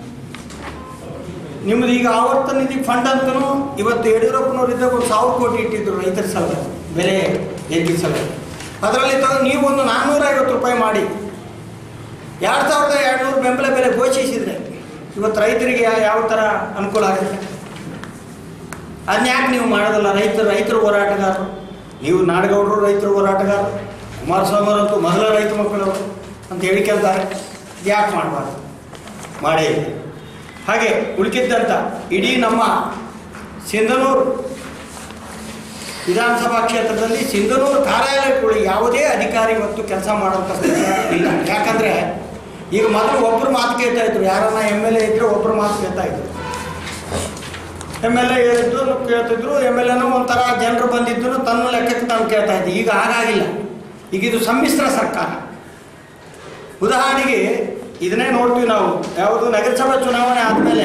ನಿಮ್ಮದು ಈಗ ಆವರ್ತ ನಿಧಿ ಫಂಡ್ ಅಂತಲೂ ಇವತ್ತು ಯಡಿಯೂರಪ್ಪನವ್ರು ಇದ್ದಾಗ ಒಂದು ಸಾವಿರ ಕೋಟಿ ಇಟ್ಟಿದ್ರು ರೈತರ ಸಲ ಬೆಲೆ ಹೆಚ್ಚಿಸಲು ಅದರಲ್ಲಿ ತಗೊಂಡು ನೀವು ಒಂದು ನಾನ್ನೂರ ಐವತ್ತು ರೂಪಾಯಿ ಮಾಡಿ ಎರಡು ಸಾವಿರದ ಎರಡುನೂರು ಬೆಂಬಲ ಬೆಲೆ ಘೋಷಿಸಿದ್ರೆ ಇವತ್ತು ರೈತರಿಗೆ ಯಾ- ಯಾವ ಥರ ಅನುಕೂಲ ಆಗುತ್ತೆ ಅದನ್ನ ಯಾಕೆ ನೀವು ಮಾಡೋದಲ್ಲ ರೈತರು ರೈತರ ಹೋರಾಟಗಾರರು ನೀವು ನಾಡಗೌಡರು ರೈತರ ಹೋರಾಟಗಾರರು ಕುಮಾರಸ್ವಾಮಿ ಅವರಂತೂ ಮೊದಲ ರೈತ ಮಕ್ಕಳವರು ಅಂತ ಹೇಳಿಕೆಂತಾರೆ ಯಾಕೆ ಮಾಡಬಾರ್ದು ಮಾಡೇ ಇಲ್ಲ ಹಾಗೆ ಉಳಿಕಿದ್ದಂಥ ಇಡೀ ನಮ್ಮ ಸಿಂಧನೂರು ವಿಧಾನಸಭಾ ಕ್ಷೇತ್ರದಲ್ಲಿ ಸಿಂಧನೂರು ಕಾರ್ಯಾಲಯಗಳು ಯಾವುದೇ ಅಧಿಕಾರಿ ಮತ್ತು ಕೆಲಸ ಮಾಡುವಂಥ ಸ್ಥಿತಿ ಇಲ್ಲ ಯಾಕಂದರೆ ಈಗ ಮೊದಲು ಒಬ್ಬರು ಮಾತು ಕೇಳ್ತಾ ಇದ್ರು ಯಾರನ್ನ ಎಮ್ ಎಲ್ ಎ ಇದ್ದರೆ ಒಬ್ಬರು ಮಾತು ಕೇಳ್ತಾ ಇದ್ರು ಎಮ್ ಎಲ್ ಎ ಹೇಳಿದ್ರು ಕೇಳ್ತಿದ್ರು ಎಮ್ ಎಲ್ ಎನೂ ಒಂಥರ ಜನರು ಬಂದಿದ್ದು ತನ್ನ ಲೆಕ್ಕಕ್ಕೆ ತಾನು ಕೇಳ್ತಾ ಇದ್ದೆ ಈಗ ಹಾಗಾಗಿಲ್ಲ ಈಗ ಇದು ಸಮ್ಮಿಶ್ರ ಸರ್ಕಾರ ಉದಾಹರಣೆಗೆ ಇದನ್ನೇ ನೋಡ್ತೀವಿ ನಾವು ಯಾವುದು ನಗರಸಭಾ ಚುನಾವಣೆ ಆದಮೇಲೆ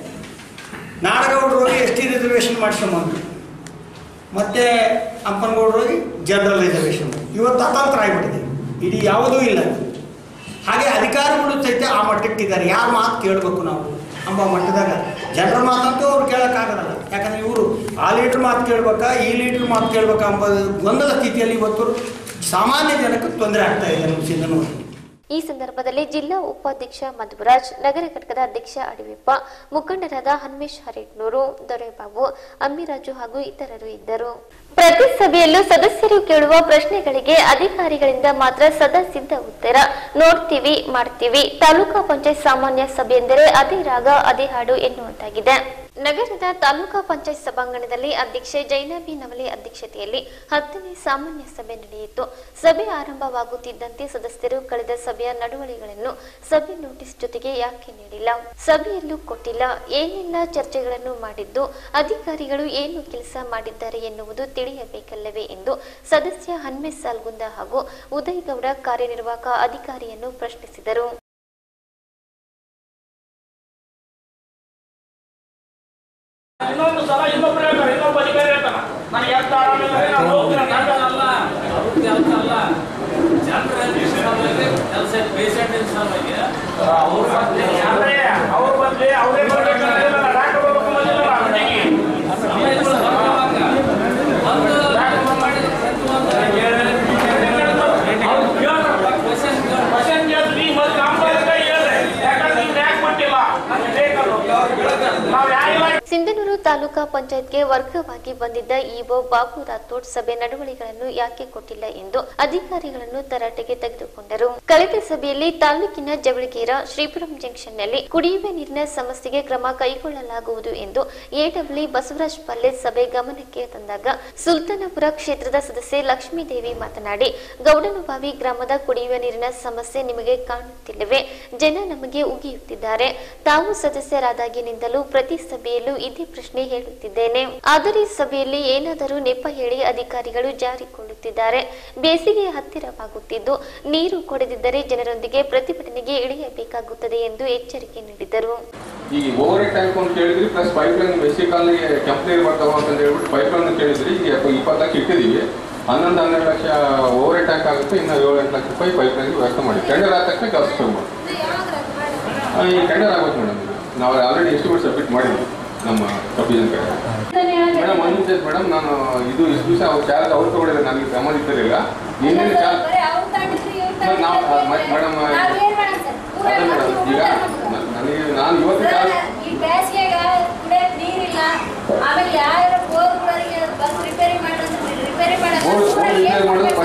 ನಾಡಗೌಡರು ಹೋಗಿ ಎಸ್ ಟಿ ರಿಸರ್ವೇಷನ್ ಮಾಡಿಸ್ಕೊಂಬಂದ್ರು ಮತ್ತೆ ಅಪ್ಪನಗೌಡರು ಹೋಗಿ ಜನರಲ್ ರಿಸರ್ವೇಷನ್ ಇವತ್ತು ಅತಂತ್ರ ಆಗಿಬಿಟ್ಟಿದೆ ಇಡೀ ಯಾವುದೂ ಇಲ್ಲ ಹಾಗೆ ಅಧಿಕಾರಿಗಳು ಸಹಿತ ಆ ಮಟ್ಟಕ್ಕಿದ್ದಾರೆ ಯಾರ ಮಾತು ಕೇಳಬೇಕು ನಾವು ಅಂಬ ಮಟ್ಟದಾಗ ಜನರ ಮಾತಂತೂ ಅವ್ರು ಕೇಳೋಕ್ಕಾಗಲ್ಲ ಯಾಕಂದರೆ ಇವರು ಆ ಲೀಡ್ರ್ ಮಾತು ಕೇಳ್ಬೇಕಾ ಈ ಲೀಡ್ರ್ ಮಾತು ಕೇಳ್ಬೇಕಾ ಎಂಬ ಗೊಂದಲ ಸ್ಥಿತಿಯಲ್ಲಿ ಇವತ್ತು ಸಾಮಾನ್ಯ ಜನಕ್ಕೆ ತೊಂದರೆ ಆಗ್ತಾ ಇದೆ ನಮ್ಮ ಸಿಂಧನೂರು ಈ ಸಂದರ್ಭದಲ್ಲಿ ಜಿಲ್ಲಾ ಉಪಾಧ್ಯಕ್ಷ ಮಧುರಾಜ್ ನಗರ ಘಟಕದ ಅಧ್ಯಕ್ಷ ಅಡಿವಿಪ್ಪ ಮುಖಂಡರಾದ ಹನುಮೇಶ್ ಹರೇಟ್ನೂರು ದೊರೆಬಾಬು ಅಮ್ಮಿರಾಜು ಹಾಗೂ ಇತರರು ಇದ್ದರು ಪ್ರತಿ ಸಭೆಯಲ್ಲೂ ಸದಸ್ಯರು ಕೇಳುವ ಪ್ರಶ್ನೆಗಳಿಗೆ ಅಧಿಕಾರಿಗಳಿಂದ ಮಾತ್ರ ಸದಾ ಸಿದ್ಧ ಉತ್ತರ ನೋಡ್ತೀವಿ ಮಾಡ್ತೀವಿ ತಾಲೂಕಾ ಪಂಚಾಯತ್ ಸಾಮಾನ್ಯ ಸಭೆ ಎಂದರೆ ಅದೇ ರಾಗ ಅದೇ ಹಾಡು ಎನ್ನುವಂತಾಗಿದೆ ನಗರದ ತಾಲೂಕಾ ಪಂಚಾಯತ್ ಸಭಾಂಗಣದಲ್ಲಿ ಅಧ್ಯಕ್ಷೆ ಜೈನಬಿ ನವಲೆ ಅಧ್ಯಕ್ಷತೆಯಲ್ಲಿ ಹತ್ತನೇ ಸಾಮಾನ್ಯ ಸಭೆ ನಡೆಯಿತು ಸಭೆ ಆರಂಭವಾಗುತ್ತಿದ್ದಂತೆ ಸದಸ್ಯರು ಕಳೆದ ಸಭೆಯ ನಡವಳಿಗಳನ್ನು ಸಭೆ ನೋಟಿಸ್ ಜೊತೆಗೆ ಯಾಕೆ ನೀಡಿಲ್ಲ ಸಭೆಯಲ್ಲೂ ಕೊಟ್ಟಿಲ್ಲ ಏನೆಲ್ಲ ಚರ್ಚೆಗಳನ್ನು ಮಾಡಿದ್ದು ಅಧಿಕಾರಿಗಳು ಏನು ಕೆಲಸ ಮಾಡಿದ್ದಾರೆ ಎನ್ನುವುದು ತಿಳಿಯಬೇಕಲ್ಲವೇ ಎಂದು ಸದಸ್ಯ ಹನ್ಮೇಶ್ ಸಾಲ್ಗುಂದ ಹಾಗೂ ಉದಯ್ ಗೌಡ ಕಾರ್ಯನಿರ್ವಾಹಕ ಅಧಿಕಾರಿಯನ್ನು ಪ್ರಶ್ನಿಸಿದರು ಇನ್ನೊಂದು ಸಲ ಇನ್ನೊಬ್ರು ಹೇಳ್ತಾರೆ ಇನ್ನೊಬ್ಬ ಅಧಿಕಾರಿ ಹೇಳ್ತಾನ ನನಗೆ ಎಂತ ಆರಾಮಿಲ್ಲ ರೀ, ನಾನು ಹೋಗ್ತೀನಿ ಅಂತ ಹೇಳ್ತಾನೆ. ಅವ್ರು ಬಂದ್ಲಿ, ಅಂದ್ರೆ ಅವ್ರು ಬಂದ್ಲಿ, ಅವ್ರೇ ಬರ್ಬೇಕಂತಿಲ್ಲ, ಡಾಕ್ಟರ್ ಬರ್ಬೇಕು ಬಂದಿಲ್ಲ, ಮನೆಗೆ. ಅವ್ರು ಕೇಳ್ತಾರೆ. ಕ್ವಶನ್ ಕೇಳ್ತೀವಿ, ಮತ್ತೆ ನಮ್ಮ ಕೈ ಹೇಳ್ರಿ. ಯಾಕಂದ್ರೆ ನೀವು ಯಾಕೆ ಕೊಟ್ಟಿಲ್ಲ ನನಗೆ ಬೇಕಲ್ಲ ನಾವು ಯಾರಿಲ್ಲ ಸಿಂಧನೂರು ತಾಲೂಕಾ ಪಂಚಾಯತ್ಗೆ ವರ್ಗವಾಗಿ ಬಂದಿದ್ದ ಇಒ ಬಾಬು ರಾಥೋಡ್ ಸಭೆ ನಡವಳಿಗಳನ್ನು ಯಾಕೆ ಕೊಟ್ಟಿಲ್ಲ ಎಂದು ಅಧಿಕಾರಿಗಳನ್ನು ತರಾಟೆಗೆ ತೆಗೆದುಕೊಂಡರು ಕಳೆದ ಸಭೆಯಲ್ಲಿ ತಾಲೂಕಿನ ಜವಳಗೇರ ಶ್ರೀಪುರಂ ಜಂಕ್ಷನ್ನಲ್ಲಿ ಕುಡಿಯುವ ನೀರಿನ ಸಮಸ್ಯೆಗೆ ಕ್ರಮ ಕೈಗೊಳ್ಳಲಾಗುವುದು ಎಂದು ಎಡಬ್ಲ್ಯೂ ಬಸವರಾಜ್ ಪಲ್ಲೆ ಸಭೆ ಗಮನಕ್ಕೆ ತಂದಾಗ ಸುಲ್ತಾನಪುರ ಕ್ಷೇತ್ರದ ಸದಸ್ಯೆ ಲಕ್ಷ್ಮೀದೇವಿ ಮಾತನಾಡಿ ಗೌಡನಬಾವಿ ಗ್ರಾಮದ ಕುಡಿಯುವ ನೀರಿನ ಸಮಸ್ಯೆ ನಿಮಗೆ ಕಾಣುತ್ತಿಲ್ಲವೇ ಜನ ನಮಗೆ ಉಗಿಯುತ್ತಿದ್ದಾರೆ ತಾವು ಸದಸ್ಯರಾದಾಗಿನಿಂದಲೂ ಪ್ರತಿ ಸಭೆಯಲ್ಲೂ ಇದೇ ಪ್ರಶ್ನೆ ಹೇಳುತ್ತಿದ್ದೇನೆ ಆದರೆ ಸಭೆಯಲ್ಲಿ ಏನಾದರೂ ನೆಪ ಹೇಳಿ ಅಧಿಕಾರಿಗಳು ಜಾರಿಕೊಳ್ಳುತ್ತಿದ್ದಾರೆ ಬೇಸಿಗೆ ಹತ್ತಿರವಾಗುತ್ತಿದ್ದು ನೀರು ಕೊಡದಿದ್ದರೆ ಜನರೊಂದಿಗೆ ಪ್ರತಿಭಟನೆಗೆ ಇಳಿಯಬೇಕಾಗುತ್ತದೆ ಎಂದು ಎಚ್ಚರಿಕೆ ನೀಡಿದರು ಈಗ ಓವರ್ ಟ್ಯಾಂಕ್ ಅಂತ ಕೇಳಿದ್ರಿ ಪ್ಲಸ್ ಪೈಪ್ ಲೈನ್ ಬೇಸಿಕ್ ಕಾಲಿಗೆ ಕೆಂಪು ನೀರು ಬರ್ತಾವ ಅಂತ ಹೇಳ್ಬಿಟ್ಟು ಪೈಪ್ ಲೈನ್ ಕೇಳಿದ್ರಿ ಈಗ ಇಪ್ಪತ್ತಕ್ಕೆ ಇಟ್ಟಿದ್ದೀವಿ ಹನ್ನೊಂದು ಹನ್ನೆರಡು ಲಕ್ಷ ಓವರ್ ಟ್ಯಾಂಕ್ ಆಗುತ್ತೆ ಇನ್ನು ಏಳು ಎಂಟು ಲಕ್ಷ ರೂಪಾಯಿ ಪೈಪ್ ಲೈನ್ಗೆ ವ್ಯವಸ್ಥೆ ಮಾಡಿ ಟೆಂಡರ್ ಆದ ತಕ್ಷಣ ಕೆಲಸ ಶುರು ಮಾಡಿ ಆ, ಈ ಟೆಂಡರ್ ಆಗುತ್ತೆ ಮೇಡಮ್ ನಾವು ಆಲ್ರೆಡಿ ಎಸ್ಟಿಮೇಟ್ ಸಬ್ಮಿಟ್ ಮಾಡಿದ್ವಿ ನಮ್ಮ ಸಬ್ಡಿವಿಷನ್ ಕಡೆ ಮೇಡಮ್ ಒಂದು ನಿಮಿಷ ಮೇಡಮ್ ನಾನು ಇದು ಇಷ್ಟು ದಿವಸ ಅವ್ರು ಚಾರ್ಜ್ ಅವ್ರು ತಗೊಂಡಿದ್ದಾರೆ ನನಗೆ ಸಂಬಂಧ ಇದ್ದಿರಲಿಲ್ಲ ನಿನ್ನೆ ಚಾರ್ಜ್ ನಾವು ಮೇಡಮ್ ಅದೇ ಮೇಡಮ್ ಈಗ ನ- ನನಗೆ ನಾನು ಇವತ್ತು ಚಾರ್ಜ್ ಈ ಬೇಸಿಗೆಗ ಕುಡಿಯಕ್ ನೀರಿಲ್ಲ ಆಮೇಲೆ ಯಾರು ಬೋರ್ಗಳಿಗೆ ಬಂದು ರಿಪೇರಿ ಮಾಡೋದು ರಿಪೇರಿ ಬೋರ್ಡ್ ಬೋರ್ಡ್ ರಿಪೇರ್ ಮಾಡೋದು ಪಂಚಾಯತ್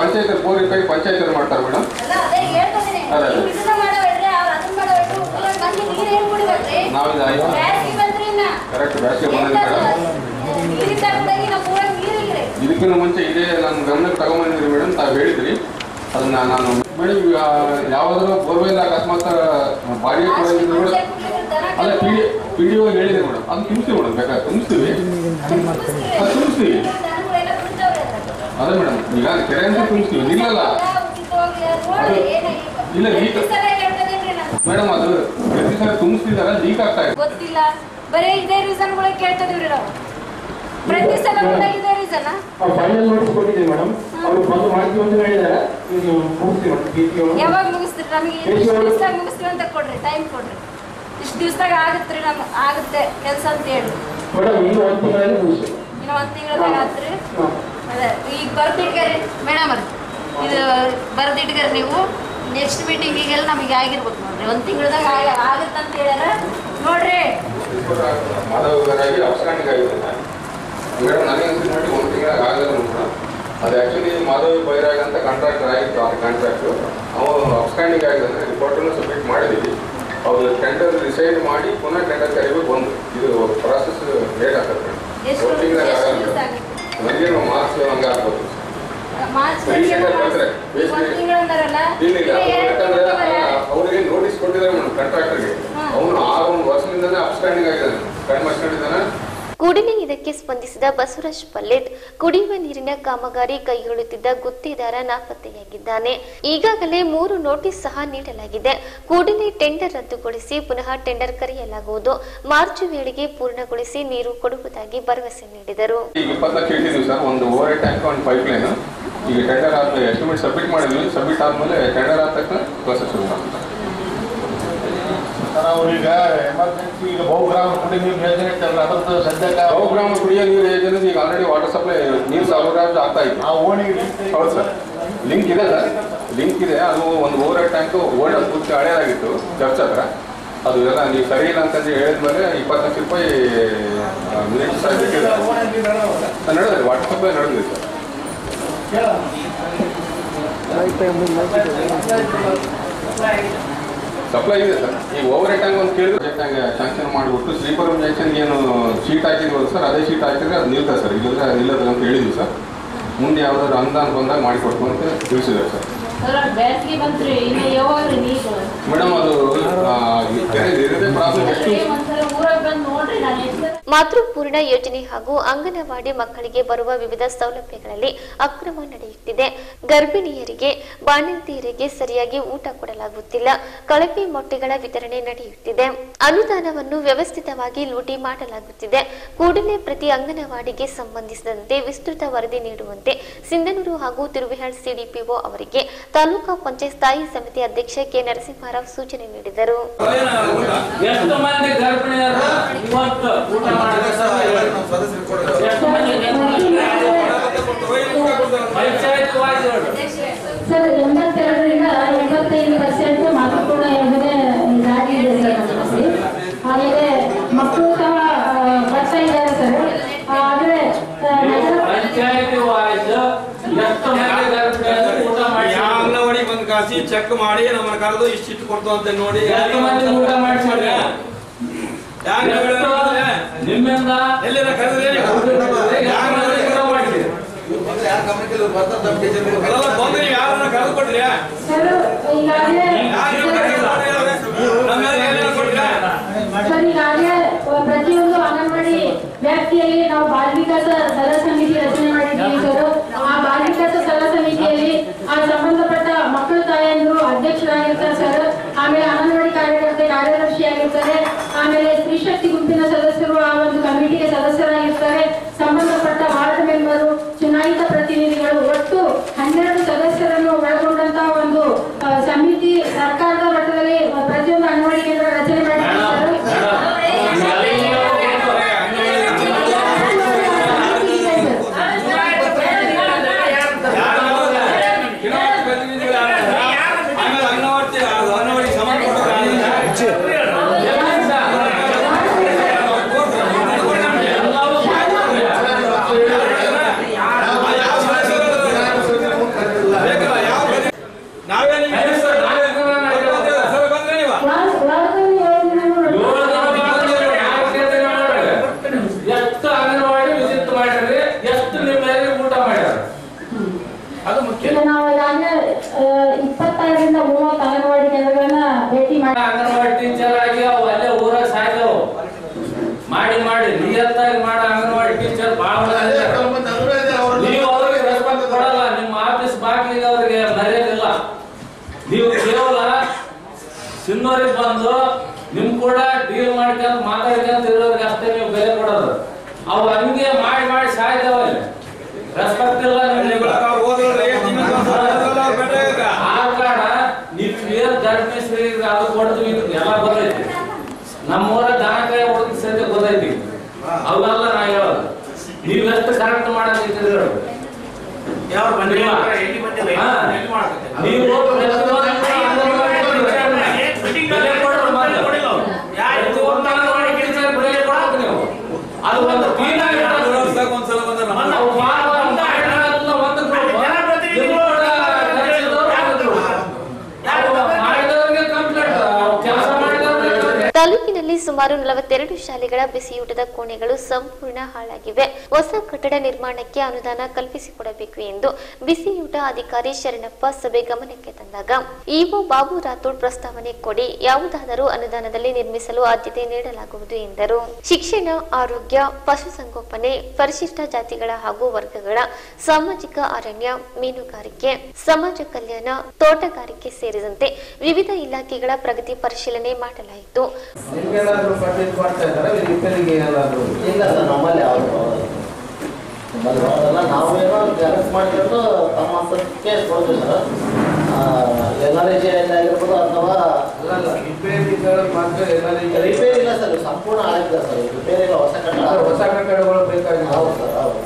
ಪಂಚಾಯತ್ ಬೋರ್ ರಿಪೇರಿ ಪಂಚಾಯತ್ ಮಾಡ್ತಾರೆ ಮೇಡಮ್ ಅಲ್ಲ ಅದೇ ಹೇಳ್ತಿದ್ದೀನಿ ಅದೇ, ಅದೇ. ನೀವು ಇದನ್ನ ಮಾಡಬೇಡ್ರಿ ಅವ್ರು ಅದನ್ನ ಮಾಡಬೇಡ್ರಿ ಇಲ್ಲ ಮಂದಿ ನೀರು ಏನು ಕುಡಿಬೇಕ್ರಿ ನಾವು ಇದು ಆಯ್ತು ಬ್ಯಾಸ್ಗಿ ಬಂದ್ರಿ ಇನ್ನ ಕರೆಕ್ಟ್ ಬ್ಯಾಸಿಗೆ ಬಂದಿದೆ ಮೇಡಮ್ ನೀರಿಂದ ಕುಡಿಯಾಗಿ ನಾವು ಊರಾಗ ನೀರಿಲ್ರಿ ಇದಕ್ಕಿಂತ ಮುಂಚೆ ಇದೇ ನನ್ನ ಗಮನಕ್ಕೆ ತಗೊಂಬಂದಿರಿ ಮೇಡಮ್ ತಾವು ಹೇಳಿದ್ರಿ ಅದನ್ನ ನಾನು ಮೇಡಮ್ ಈಗ ಯಾವ್ದಾದ್ರು ಬೋರ್ವೆಲ್ ಅಕಸ್ಮಾತ್ ಬಾಡಿಗೆ ಕೊಡೋದಿದ್ರೆ ಮೇಡಮ್ ಅಲ್ಲ P D P D O ಹೇಳಿದೆ ಮೇಡಮ್ ಅದು ತುಂಬಿಸ್ತೀವಿ ಮೇಡಮ್ ಬೇಕಾದ್ರೆ ತುಂಬಿಸ್ತೀವಿ ಅದು ತುಂಬಿಸ್ತೀವಿ ಅದೇ ಮೇಡಮ್ ಈಗ ಕೆರೆ ಅಂತ ತುಂಬಿಸ್ತೀವಿ ನಿಲ್ಲಲ್ಲ ಇಲ್ಲ, ನೀರು- ಮೇಡಮ್ ಅದು ಪ್ರತಿ ಸಲ ತುಂಬಿಸ್ತಿದಾರ ಲೀಕ್ ಆಗ್ತಾ ಇದೆ ಗೊತ್ತಿಲ್ಲ ಬರೀ ಇದೇ ರೀಸನ್ಗಳೇ ಕೇಳ್ತಿದೀವ್ರಿ ನಾವು ಪ್ರತಿ ಸಲ ಕೂಡ ಇದೇ ರೀಸನ್ ಫೈನಲ್ ನೋಟಿಸ್ ಕೊಟ್ಟಿದ್ದೀವಿ ಮೇಡಮ್ ಅವರು ಬಂದು ಮಾಡ್ತೀವಿ ಅಂತ ಹೇಳಿದ್ದಾರೆ ನೀವು ಮುಗಿಸ್ತೀವಿ ಮೇಡಮ್ ಡಿ ಟಿ ಯಾವಾಗ ಮುಗಿಸ್ತೀರಿ ನಮಗೆ ಇಷ್ಟು ದಿವಸದಾಗ ಮುಗಿಸ್ತೀವಿ ಅಂತ ಕೊಡ್ರಿ ಟೈಮ್ ಕೊಡ್ರಿ ಇಷ್ಟು ದಿವಸದಾಗ ಆಗತ್ರಿ ನಮ್ ಆಗುತ್ತೆ ಕೆಲಸ ಅಂತ ಹೇಳಿ ಮೇಡಮ್ ಇನ್ನೂ ಒಂದು ತಿಂಗಳಲ್ಲಿ ಮುಗಿಸಿ ಇನ್ನು ಒಂದು ತಿಂಗಳದಾಗ ಆತ್ರಿ ಅದೇ ಈಗ ಬರ್ದಿಟ್ಕರಿ ಮೇಡಮ್ ಅವ್ರೆ ಇದು ಬರ್ದಿಟ್ಕರಿ ನೀವು ನೆಕ್ಸ್ಟ್ ಮೀಟಿಂಗಿಗೆಲ್ಲ ನಮಗೆ ಆಗಿರ್ಬೇಕು ನೋಡ್ರಿ ಒಂದು ತಿಂಗಳದಾಗ ಆಗುತ್ತಂತ ಹೇಳ್ಯಾರ ನೋಡ್ರಿ ಮಾಧವರಾಗಿ ಔಟ್ಸ್ಟ್ಯಾಂಡಿಂಗ್ ಆಗಿದೆ ಮೇಡಮ್ ನನಗೆ ಅನ್ಸಿದ ಮಟ್ಟಿಗೆ ಒಂದು ತಿಂಗಳಾಗ ಆಗಲ್ಲ ಮೇಡಮ್ ಅದು ಆ್ಯಕ್ಚುಲಿ ಮಾಧವ ಬೈರಾಗ್ ಅಂತ ಕಾಂಟ್ರಾಕ್ಟರ್ ಆಗಿತ್ತು ಆ ಕಾಂಟ್ರಾಕ್ಟು ಅವನು ಔಟ್ಸ್ಟ್ಯಾಂಡಿಂಗ್ ಆಗಿದೆ ಅಂದರೆ ರಿಪೋರ್ಟನ್ನು ಸಬ್ಮಿಟ್ ಮಾಡಿದ್ದೀವಿ ಅವ್ರು ಟೆಂಡರ್ ಡಿಸೈಡ್ ಮಾಡಿ ಪುನಃ ಟೆಂಡರ್ ಕರಿಬೇಕು ಒಂದು ಇದು ಪ್ರಾಸೆಸ್ ಲೇಟ್ ಆಗ್ತದೆ ಎಷ್ಟು ಒಂದು ತಿಂಗಳಾಗ ಎಷ್ಟು ಆಗಲ್ಲ ದಿವಸ ಆಗಿತ್ತು ನನಗೇನು ಮಾರ್ಚ್ ಹಂಗೆ ಆಗ್ಬೋದು ಮಾರ್ಚ್ Recent ಆಗಿ ಬಂದ್ರೆ, ಬೇಸಿಗೆ- ಒಂದು ತಿಂಗಳು ಅಂದಾರಲ್ಲ ಇಲ್ಲ ಇಲ್ಲ ಈಗ ಎರಡು ಯಾಕಂದ್ರೆ ತಿಂಗಳು ಅವರಿಗೆ ನೋಟಿಸ್ ಕೊಟ್ಟಿದ್ದಾರೆ ಮೇಡಮ್ ಕಾಂಟ್ರಾಕ್ಟರ್ಗೆ ಅವನು ಆರು ಒಂದು ವರ್ಷದಿಂದನೇ ಅಪ್ಸ್ಟ್ಯಾಂಡಿಂಗ್ ಆಗಿದ್ದಾನೆ ಕಣ್ಣು ಮಾಡ್ಕೊಂಡಿದ್ದಾನೆ ಕೂಡಲೇ ಇದಕ್ಕೆ ಸ್ಪಂದಿಸಿದ ಬಸವರಾಜ್ ಪಲ್ಲೇಟ್ ಕುಡಿಯುವ ನೀರಿನ ಕಾಮಗಾರಿ ಕೈಗೊಳ್ಳುತ್ತಿದ್ದ ಗುತ್ತಿದಾರ ನಾಪತ್ತೆಯಾಗಿದ್ದಾನೆ ಈಗಾಗಲೇ ಮೂರು ನೋಟಿಸ್ ಸಹ ನೀಡಲಾಗಿದೆ ಕೂಡಲೇ ಟೆಂಡರ್ ರದ್ದುಗೊಳಿಸಿ ಪುನಃ ಟೆಂಡರ್ ಕರೆಯಲಾಗುವುದು ಮಾರ್ಚ್ ವೇಳೆಗೆ ಪೂರ್ಣಗೊಳಿಸಿ ನೀರು ಕೊಡುವುದಾಗಿ ಭರವಸೆ ನೀಡಿದರು ಈಗ ಇಪ್ಪತ್ತು ಲಕ್ಷ ಇಟ್ಟಿದ್ದೀವಿ ಸರ್ ಒಂದು ಓವರ್ ಟ್ಯಾಂಕ್ ಒಂದು ಪೈಪ್ ಲೈನ್ ಈಗ ಟೆಂಡರ್ ಆದ್ಮೇಲೆ ಎಸ್ಟಿಮೇಟ್ ಸಬ್ಮಿಟ್ ಮಾಡಿದ್ವಿ ಸಬ್ಮಿಟ್ ಆದ್ಮೇಲೆ ಟೆಂಡರ್ ಆದ ತಕ್ಷಣ ಪ್ರೋಸೆಸ್ ಶುರು ಮಾಡ್ತಾರೆ ನಾವು ಈಗ ಎಮರ್ಜೆನ್ಸಿ ಈಗ ಬಹುಗ್ರಾಮ ಕುಡಿ ನೀರು ಯೋಜನೆ ಇತ್ತಲ್ಲ ಅದ್ರದ್ದು ಸದ್ಯಕ್ಕೆ ಬಹುಗ್ರಾಮ ಕುಡಿಯೋ ನೀರು ಯೋಜನೆ ಈಗ ಆಲ್ರೆಡಿ ವಾಟರ್ ಸಪ್ಲೈ ನೀರು ಸರಬರಾಜು ಆಗ್ತಾ ಇದೆ ಆ ಓಣಿಗೆ ಹೌದು ಸರ್ ಲಿಂಕ್ ಇದೆ ಸರ್ ಲಿಂಕ್ ಇದೆ ಅದು ಒಂದು ಓವರ್ ಟ್ಯಾಂಕ್ ಓಲ್ಡ್ ಅದು ಪೂರ್ತಿ ಹಳೆಯದಾಗಿತ್ತು ಚರ್ಚ್ ಹತ್ರ ಅದು ಎಲ್ಲ ನೀವು ಸರಿ ಇಲ್ಲ ಅಂತಂದು ಹೇಳಿದ್ಮೇಲೆ ಇಪ್ಪತ್ತು ಲಕ್ಷ ರೂಪಾಯಿ ಮಿನಿಟ್ಸ್ ಬಿಟ್ಟಿದ್ದಾರೆ ನಡೆದಿದೆ ವಾಟರ್ ಸಪ್ಲೈ ನಡೆದಿದೆ ಸರ್ ಸಪ್ಲೈ ಇದೆ ಸರ್ ಈ ಓವರ್ ಟ್ಯಾಂಕ್ ಅಂತ ಕೇಳಿದ್ರೆ ಟ್ಯಾಂಕ್ ಸ್ಯಾಂಕ್ಷನ್ ಮಾಡಿಬಿಟ್ಟು ಸ್ಲೀಪರ್ ಜಂಕ್ಷನ್ಗೆ ಏನು ಶೀಟ್ ಹಾಕಿದ್ವಲ್ಲ ಸರ್ ಅದೇ ಶೀಟ್ ಹಾಕಿದ್ರೆ ಅದು ನಿಲ್ತದೆ ಸರ್ ಇಲ್ಲದ್ರೆ ನಿಲ್ಲದ ಅಂತ ಹೇಳಿದ್ವಿ ಸರ್ ಮುಂದೆ ಯಾವ್ದಾದ್ರು ಅನುದಾನ ಬಂದಾಗ ಮಾಡಿಕೊಡ್ತು ಅಂತ ತಿಳಿಸಿದ್ದಾರೆ ಸರ್ ಬೇಸಿಗೆ ಬಂತ್ರಿ ಇನ್ನು ಯಾವಾಗ್ರಿ ನೀರು ಮೇಡಮ್ ಅದು ಆ, ಈ ಕೆರೆ ಇರದೇ ಪ್ರಾಬ್ಲಮ್ ಎಷ್ಟು ಒಂದ್ಸಲ ಊರಾಗ ಬಂದು ನೋಡ್ರಿ ನಾನು ಎಷ್ಟು ಮಾತೃಪೂರ್ಣ ಯೋಜನೆ ಹಾಗೂ ಅಂಗನವಾಡಿ ಮಕ್ಕಳಿಗೆ ಬರುವ ವಿವಿಧ ಸೌಲಭ್ಯಗಳಲ್ಲಿ ಅಕ್ರಮ ನಡೆಯುತ್ತಿದೆ ಗರ್ಭಿಣಿಯರಿಗೆ ಬಾಣಂತಿಯರಿಗೆ ಸರಿಯಾಗಿ ಊಟ ಕೊಡಲಾಗುತ್ತಿಲ್ಲ ಕಳಪೆ ಮೊಟ್ಟೆಗಳ ವಿತರಣೆ ನಡೆಯುತ್ತಿದೆ ಅನುದಾನವನ್ನು ವ್ಯವಸ್ಥಿತವಾಗಿ ಲೂಟಿ ಮಾಡಲಾಗುತ್ತಿದೆ ಕೂಡಲೇ ಪ್ರತಿ ಅಂಗನವಾಡಿಗೆ ಸಂಬಂಧಿಸಿದಂತೆ ವಿಸ್ತೃತ ವರದಿ ನೀಡುವಂತೆ ಸಿಂಧನೂರು ಹಾಗೂ ತಿರುವಿಹಾಳ್ ಸಿಡಿಪಿಒ ಅವರಿಗೆ ತಾಲೂಕಾ ಪಂಚಾಯತ್ ಸ್ಥಾಯಿ ಸಮಿತಿ ಅಧ್ಯಕ್ಷ ಕೆ ನರಸಿಂಹರಾವ್ ಸೂಚನೆ ನೀಡಿದರು ಎಷ್ಟು ಮಂದಿ ಗರ್ಭಿಣಿಯರು ಇವತ್ತು ಊಟ ಎಷ್ಟು ಮಂದಿ ಪಂಚಾಯತ್ ವಾಜ್ ಹೇಳ್ರಿ. ಸರ್ ಎಂಬತ್ತೆರಡರಿಂದ ಎಂಬತ್ತೈದು ಪರ್ಸೆಂಟ್ ಮಾತೃಪೂರ್ಣ ಯೋಜನೆ ಇದಾಗಿದೆ ಸರ್ ನಮ್ಮಲ್ಲಿ ಆಮೇಲೆ ಮಕ್ಕಳು ಸಹ ಆ, ಬರ್ತಾ ಇದ್ದಾರೆ ಸರ್ ಆದರೆ ಆ, ನಗರ ಪಂಚಾಯತ್ ವಾಯ್ಸ್ ಎಷ್ಟು ಮಂದಿ ಗರ್ಭಿಣಿಯರು ಊಟ ಮಾಡಿ ಅಂಗನವಾಡಿ ಬಂದ್ ಕಾಸಿ ಚೆಕ್ ಮಾಡಿ ನಮ್ಮನ್ನ ಕರೆದು ಇಷ್ಟಿಟ್ಟು ಕೊಡ್ತು ಅಂತ ನೋಡಿ ಎಷ್ಟು ಮಂದಿ ಊಟ ಮಾಡಿಸ್ರಿ ಯಾಕೆ ನಿಮ್ಮಿಂದ ಎಲ್ಲಿರ ಕರೆದ್ರೆ ಊಟ ಮಾಡಿಸಿ ಅಲ್ಲ ಬಂದು ನೀವು ಯಾರನ್ನ ಕರೆದು ಕೊಟ್ರಿ ಸರ್ ಈಗಾಗಲೇ ನಮ್ಮ ಮೇಲೆ ಏನಾರ ಕೊಟ್ರಾ? ಸರ್ ಈಗಾಗಲೇ ಪ್ರತಿಯೊಂದು ಅಂಗನವಾಡಿ ವ್ಯಾಪ್ತಿಯಲ್ಲಿ ನಾವು ಬಾಲ್ವಿಕಾಸ ಸಲಹಾ ಸಮಿತಿ ರಚನೆ ಮಾಡಿದ್ದೀವಿ ಸರ್ ಆ ಬಾಲ್ವಿಕಾಸ ಸಲಹಾ ಸಮಿತಿಯಲ್ಲಿ ಆ ಸಂಬಂಧಪಟ್ಟ ಮಕ್ಕಳ ತಾಯಂದಿರು ಅಧ್ಯಕ್ಷರಾಗಿರ್ತಾರೆ ಸರ್ ಆಮೇಲೆ ಅಂಗನವಾಡಿ ಕಾರ್ಯಕರ್ತೆ ಕಾರ್ಯದರ್ಶಿ ಆಗಿರ್ತಾರೆ ಆಮೇಲೆ ಸ್ತ್ರೀ ಶಕ್ತಿ ಗುಂಪಿನ ಸದಸ್ಯರು ಆ ಒಂದು ಕಮಿಟಿಗೆ ಸದಸ್ಯರಾಗಿರ್ತಾರೆ ಸಂಬಂಧಪಟ್ಟ ವಾರ್ಡ್ ಮೆಂಬರು ಚುನಾಯಿತ ಪ್ರತಿನಿಧಿಗಳು ಒಟ್ಟು ಹನ್ನೆರಡು ಸದಸ್ಯರನ್ನು ಒಳಗೊಂಡಂತಹ ಒಂದು ಆ, ಸಮಿತಿ ಸರ್ಕಾರದ ಮಟ್ಟದಲ್ಲಿ ಪ್ರತಿಯೊಂದು ಅಂಗನವಾಡಿ ಕೇಂದ್ರ ರಚನೆ ಮಾಡಿದ್ದೀವಿ ಸರ್ ಮಾಡಿ ನಿಯತ್ತಾಗಿ ಮಾಡ ಅಂಗನವಾಡಿ ಟೀಚರ್ ಬಹಳ ನೀವು ಅವ್ರಿಗೆ ರೆಸ್ಪೆಕ್ಟ್ ಕೊಡಲ್ಲ ನಿಮ್ಮ ಆಫೀಸ್ ಬಾಗಿಲಿಗೆ ಅವರಿಗೆ ಮರ್ಯಾದಿಲ್ಲ ನೀವು ಕೇವಲ ಸಿನ್ನೋರಿಗೆ ಬಂದು ನಿಮ್ ಕೂಡ ಡೀಲ್ ಮಾಡ್ಕೊಂತ ಮಾತಾಡ್ಕೊಂತ ಇರೋರಿಗೆ ಅಷ್ಟೇ ನೀವು ಬೆಲೆ ಕೊಡೋದು ಅವು ಹಂಗೆ ಮಾಡಿ ಮಾಡಿ ಸಾಯ್ತಾವ ರೆಸ್ಪೆಕ್ಟ್ ಇಲ್ಲ ನಿಮ್ಗೆ. ಆ ಕಾರಣ ನೀವು ಏನ್ ಗರ್ಭಿಣಿಸ್ರಿಗೆ ಅದು ಕೊಡ್ತೀವಿ ಇದು ಎಲ್ಲ ಗೊತ್ತೈತಿ ನಮ್ಮೂರ ದನ ಕೈ ಹುಡುಗ ಸದ್ಯ ಗೊತ್ತೈತಿ ಅವೆಲ್ಲ ನಾ ಹೇಳೋದು ನೀವು ಎಷ್ಟು ಕರೆಕ್ಟ್ ಮಾಡಂಗಿದ್ದೀರಿ ಯಾವ ಬಂದಿಲ್ಲ ಎಲ್ಲಿ ಬಂದಿಲ್ಲ ಎಲ್ಲಿ ಮಾಡ್ಕೊತೀವಿ ನೀವು ಬೆಲೆ ಕೊಡೋರು ಮಾತ್ರ. ಪ್ರತಿ ಒಂದು ಅಂಗನವಾಡಿ ಟೀಚರ್ ಬೆಲೆ ಕೊಡೋದು ನೀವು. ಅದು ಒಂದು ಕ್ಲೀನ್ ಆಗಿ ಇಡೋದು. ಅವು ವಾರ ವಾರ ಮಾಡಿರೋದನ್ನ ಒಂದು group. ನೀವು ಕೂಡ ಕಲಿಸಿದವರು ಒಂದು group. ಅವು ಮಾಡಿದವ್ರಿಗೆ ಕಂಪ್ಲೇಂಟ್ ಕೆಲಸ ಮಾಡಿದವ್ರಿಗೆ complaint. ತಾಲೂಕಿನಲ್ಲಿ ಸುಮಾರು ನಲವತ್ತೆರಡು ಶಾಲೆಗಳ ಬಿಸಿಯೂಟದ ಕೋಣೆಗಳು ಸಂಪೂರ್ಣ ಹಾಳಾಗಿವೆ ಹೊಸ ಕಟ್ಟಡ ನಿರ್ಮಾಣಕ್ಕೆ ಅನುದಾನ ಕಲ್ಪಿಸಿಕೊಡಬೇಕು ಎಂದು ಬಿಸಿಯೂಟ ಅಧಿಕಾರಿ ಶರಣಪ್ಪ ಸಭೆ ಗಮನಕ್ಕೆ ತಂದಾಗ ಇಒ ಬಾಬು ರಾಥೋಡ್ ಪ್ರಸ್ತಾವನೆ ಕೊಡಿ ಯಾವುದಾದರೂ ಅನುದಾನದಲ್ಲಿ ನಿರ್ಮಿಸಲು ಆದ್ಯತೆ ನೀಡಲಾಗುವುದು ಎಂದರು ಶಿಕ್ಷಣ ಆರೋಗ್ಯ ಪಶುಸಂಗೋಪನೆ ಪರಿಶಿಷ್ಟ ಜಾತಿಗಳ ಹಾಗೂ ವರ್ಗಗಳ ಸಾಮಾಜಿಕ ಅರಣ್ಯ ಮೀನುಗಾರಿಕೆ ಸಮಾಜ ಕಲ್ಯಾಣ ತೋಟಗಾರಿಕೆ ಸೇರಿದಂತೆ ವಿವಿಧ ಇಲಾಖೆಗಳ ಪ್ರಗತಿ ಪರಿಶೀಲನೆ ಮಾಡಲಾಯಿತು ನಿಮ್ಗೇನಾದ್ರೂ ಪರ್ಚೇಸ್ ಮಾಡ್ತಾ ಇದ್ದಾರೆ ರಿಪೇರಿಗೆ ಏನಾದ್ರು ಇಲ್ಲ ಸರ್ ನಮ್ಮಲ್ಲಿ ಯಾವುದು ನಮ್ಮಲ್ಲಿ ಯಾವುದಲ್ಲ ನಾವೇನೋ ಕೆಲಸ ಮಾಡಿಕೊಂಡು ತಮ್ಮ ಹಂತಕ್ಕೆ ಕೊಡ್ತೀವಿ ಸರ್ ಎನ್ ಆರ್ ಆಗಿರ್ಬೋದು ಅಥವಾ ರಿಪೇರಿಗಳು ಮಾತ್ರ ಏನಾದ್ರು ರಿಪೇರಿ ಇಲ್ಲ ಸರ್ ಸಂಪೂರ್ಣ ಆಗಿದೆ ಸರ್ ರಿಪೇರಿ ಇಲ್ಲ ಹೊಸ ಕಟ್ಟಡ ಹೊಸ ಕಟ್ಟಡಗಳು ಬೇಕಾಗಿದೆ ಹೌದು ಸರ್ ಹೌದು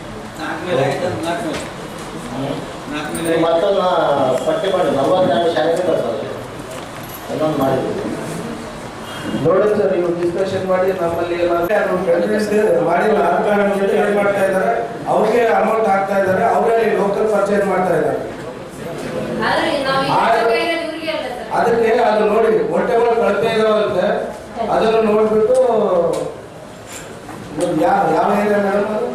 ಮತ್ತೊಂದು ಪಟ್ಟಿ ಮಾಡಿ ನಲವತ್ತೆರಡು ಶಾಲೆಗಳು ಸರ್ ಇನ್ನೊಂದು ಮಾಡಿದ್ವಿ ನೋಡಿ ಸರ್ ನೀವು ಡಿಸ್ಕಷನ್ ಮಾಡಿ ನಮ್ಮಲ್ಲಿ ಏನಾದ್ರು ಮಾಡಿಲ್ಲ ಆ ಕಾರಣ ಜೊತೆ ಏನ್ ಮಾಡ್ತಾ ಇದ್ದಾರೆ ಅವ್ರಿಗೆ ಅಮೌಂಟ್ ಹಾಕ್ತಾ ಇದ್ದಾರೆ ಅವರೇ ಲೋಕಲ್ ಪರ್ಚೇಸ್ ಮಾಡ್ತಾ ಇದ್ದಾರೆ ಆದ್ರೆ ನಾವು ಆ- ಇವ್ರಿಗೆ ಅಲ್ಲ ಸರ್ ಅದಕ್ಕೆ ಅದು ನೋಡಿ ಮೊಟ್ಟೆಗಳು ಕಳಪೆ ಇದಾವಂತೆ ಅದನ್ನು ನೋಡ್ಬಿಟ್ಟು ಯಾವ ಯಾವ ಏರಿಯಾ ಮೇಡಮ್ ಅದು